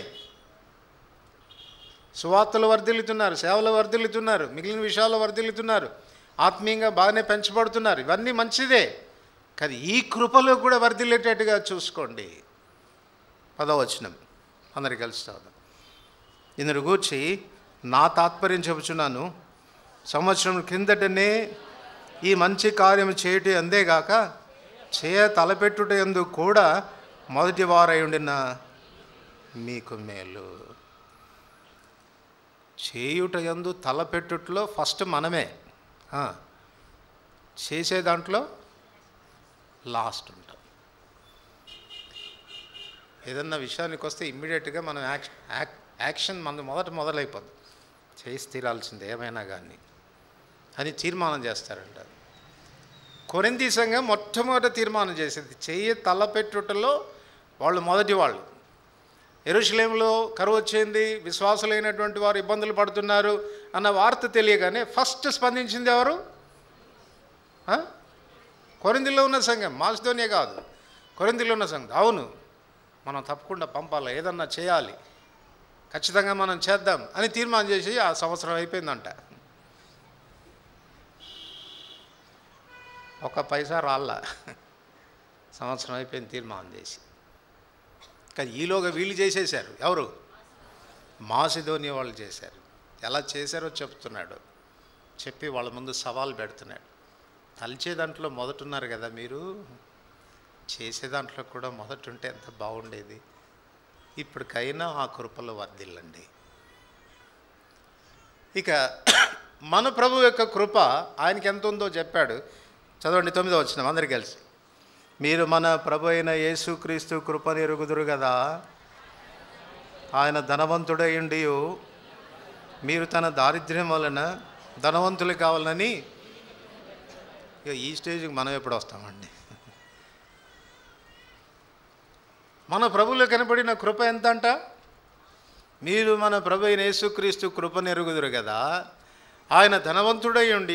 సువార్తలు వర్ధిల్లుతున్నారు సేవలు వర్ధిల్లుతున్నారు మిగిలిన విషయాల్లో వర్ధిల్లుతున్నారు ఆత్మీయంగా బాగానే పెంచబడుతున్నారు ఇవన్నీ మంచిదే కానీ ఈ కృపలో కూడా వర్ధిల్లేటట్టుగా చూసుకోండి పదవచనం అందరికి కలిసి చదువుదాం ఇందును గూర్చి నా తాత్పర్యం చెబుచున్నాను సంవత్సరం క్రిందటనే ఈ మంచి కార్యం చేయుట అందేగాక చేయ తలపెట్టుట ఎందు కూడా మొదటి వారై ఉండిన మీకు మేలు చేయుట ఎందు తలపెట్టుట్లో ఫస్ట్ మనమే ఆ, చేసే దాంట్లో లాస్ట్ ఉంటాం ఏదన్నా విషయానికి వస్తే ఇమ్మీడియట్గా మనం యాక్షన్ యాక్ యాక్షన్ మన మొదట మొదలైపోద్ది చేసి తీరాల్సింది ఏమైనా కానీ అని తీర్మానం చేస్తారంట కొరింది సంఘం మొట్టమొదట తీర్మానం చేసేది చెయ్యి తలపెట్టుటలో వాళ్ళు మొదటి వాళ్ళు ఎరుషలేంలో కరువు వచ్చింది విశ్వాసులైనటువంటి వారు ఇబ్బందులు పడుతున్నారు అన్న వార్త తెలియగానే ఫస్ట్ స్పందించింది ఎవరు ఆ? కొరిందిలో ఉన్న సంఘం మాసిధోనియా కాదు కొరిందిలో ఉన్న సంఘం అవును మనం తప్పకుండా పంపాలి ఏదన్నా చేయాలి ఖచ్చితంగా మనం చేద్దాం అని తీర్మానం చేసి ఆ సంవత్సరం అయిపోయిందంట ఒక పైసా రాళ్ళ సంవత్సరం అయిపోయింది తీర్మానం చేసి కానీ ఈలోగా వీళ్ళు చేసేశారు ఎవరు మాసిధోని వాళ్ళు చేశారు ఎలా చేశారో చెప్తున్నాడు చెప్పి వాళ్ళ ముందు సవాల్ పెడుతున్నాడు తలిచే దాంట్లో మొదటున్నారు కదా మీరు చేసే దాంట్లో కూడా మొదట ఉంటే ఎంత బాగుండేది ఇప్పటికైనా ఆ కృపలో వర్ధిల్లండి ఇక మన ప్రభు యొక్క కృప ఆయనకి ఎంత ఉందో చెప్పాడు చదవండి తొమ్మిదో వచ్చిన అందరికి కలిసి మీరు మన ప్రభు అయిన యేసుక్రీస్తు కృపని ఎరుగుదురు కదా ఆయన ధనవంతుడయ్యుండి మీరు తన దారిద్ర్యం వలన ధనవంతులు కావాలని ఇక ఈ స్టేజ్కి మనం ఎప్పుడు వస్తామండి మన ప్రభులో కనబడిన కృప ఎంత అంట మీరు మన ప్రభు అయిన యేసుక్రీస్తు కృపను ఎరుగుదురు కదా ఆయన ధనవంతుడై ఉండి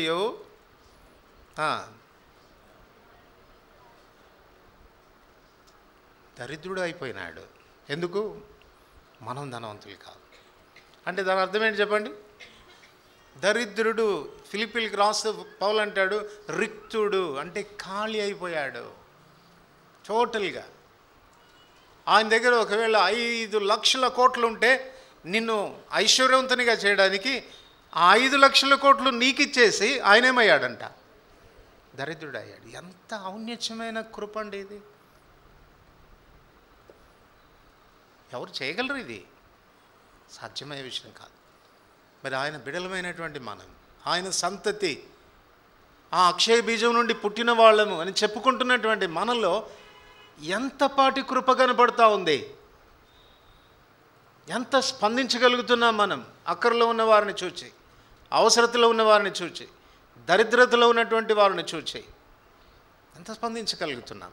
దరిద్రుడు అయిపోయినాడు ఎందుకు మనం ధనవంతులు కాదు అంటే దాని అర్థం ఏంటి చెప్పండి దరిద్రుడు ఫిలిపిల్కి రాస్తూ పౌలు అంటాడు రిక్తుడు అంటే ఖాళీ అయిపోయాడు టోటల్గా ఆయన దగ్గర ఒకవేళ ఐదు లక్షల కోట్లు ఉంటే నిన్ను ఐశ్వర్యవంతునిగా చేయడానికి ఆ ఐదు లక్షల కోట్లు నీకు ఇచ్చేసి ఆయనేమయ్యాడంట దరిద్రుడు అయ్యాడు ఎంత ఔన్నత్యమైన కృప అండి ఇది ఎవరు చేయగలరు ఇది సాధ్యమయ్యే విషయం కాదు మరి ఆయన బిడలమైనటువంటి మనం ఆయన సంతతి ఆ అక్షయ బీజం నుండి పుట్టిన వాళ్ళము అని చెప్పుకుంటున్నటువంటి మనలో ఎంతపాటి కృప కనపడతా ఉంది ఎంత స్పందించగలుగుతున్నాం మనం అక్కరలో ఉన్న వారిని చూచి అవసరతలో ఉన్న వారిని చూచి దరిద్రతలో ఉన్నటువంటి వారిని చూచి ఎంత స్పందించగలుగుతున్నాం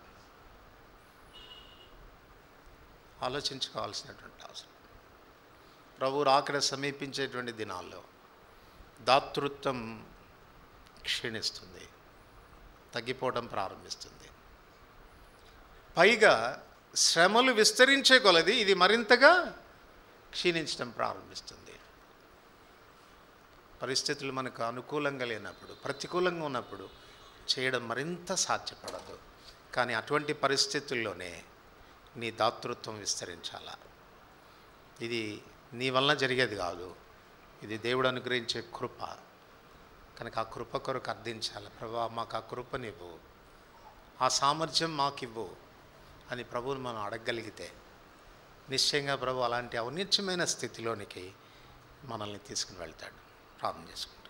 ఆలోచించుకోవాల్సినటువంటి అవసరం ప్రభు రాకడ సమీపించేటువంటి దినాల్లో దాతృత్వం క్షీణిస్తుంది తగ్గిపోవడం ప్రారంభిస్తుంది పైగా శ్రమలు విస్తరించే కొలది ఇది మరింతగా క్షీణించడం ప్రారంభిస్తుంది పరిస్థితులు మనకు అనుకూలంగా లేనప్పుడు ప్రతికూలంగా ఉన్నప్పుడు చేయడం మరింత సాధ్యపడదు కానీ అటువంటి పరిస్థితుల్లోనే నీ దాతృత్వం విస్తరించాలా ఇది నీ వలన జరిగేది కాదు ఇది దేవుడు అనుగ్రహించే కృప కనుక ఆ కృప కొరకు అర్థించాలి ప్రభా మాకు ఆ కృపనివ్వు ఆ సామర్థ్యం మాకివ్వు అని ప్రభువుని మనం అడగగలిగితే నిశ్చయంగా ప్రభు అలాంటి ఔన్నత్యమైన స్థితిలోనికి మనల్ని తీసుకుని వెళ్తాడు ప్రార్థన చేసుకుంటాం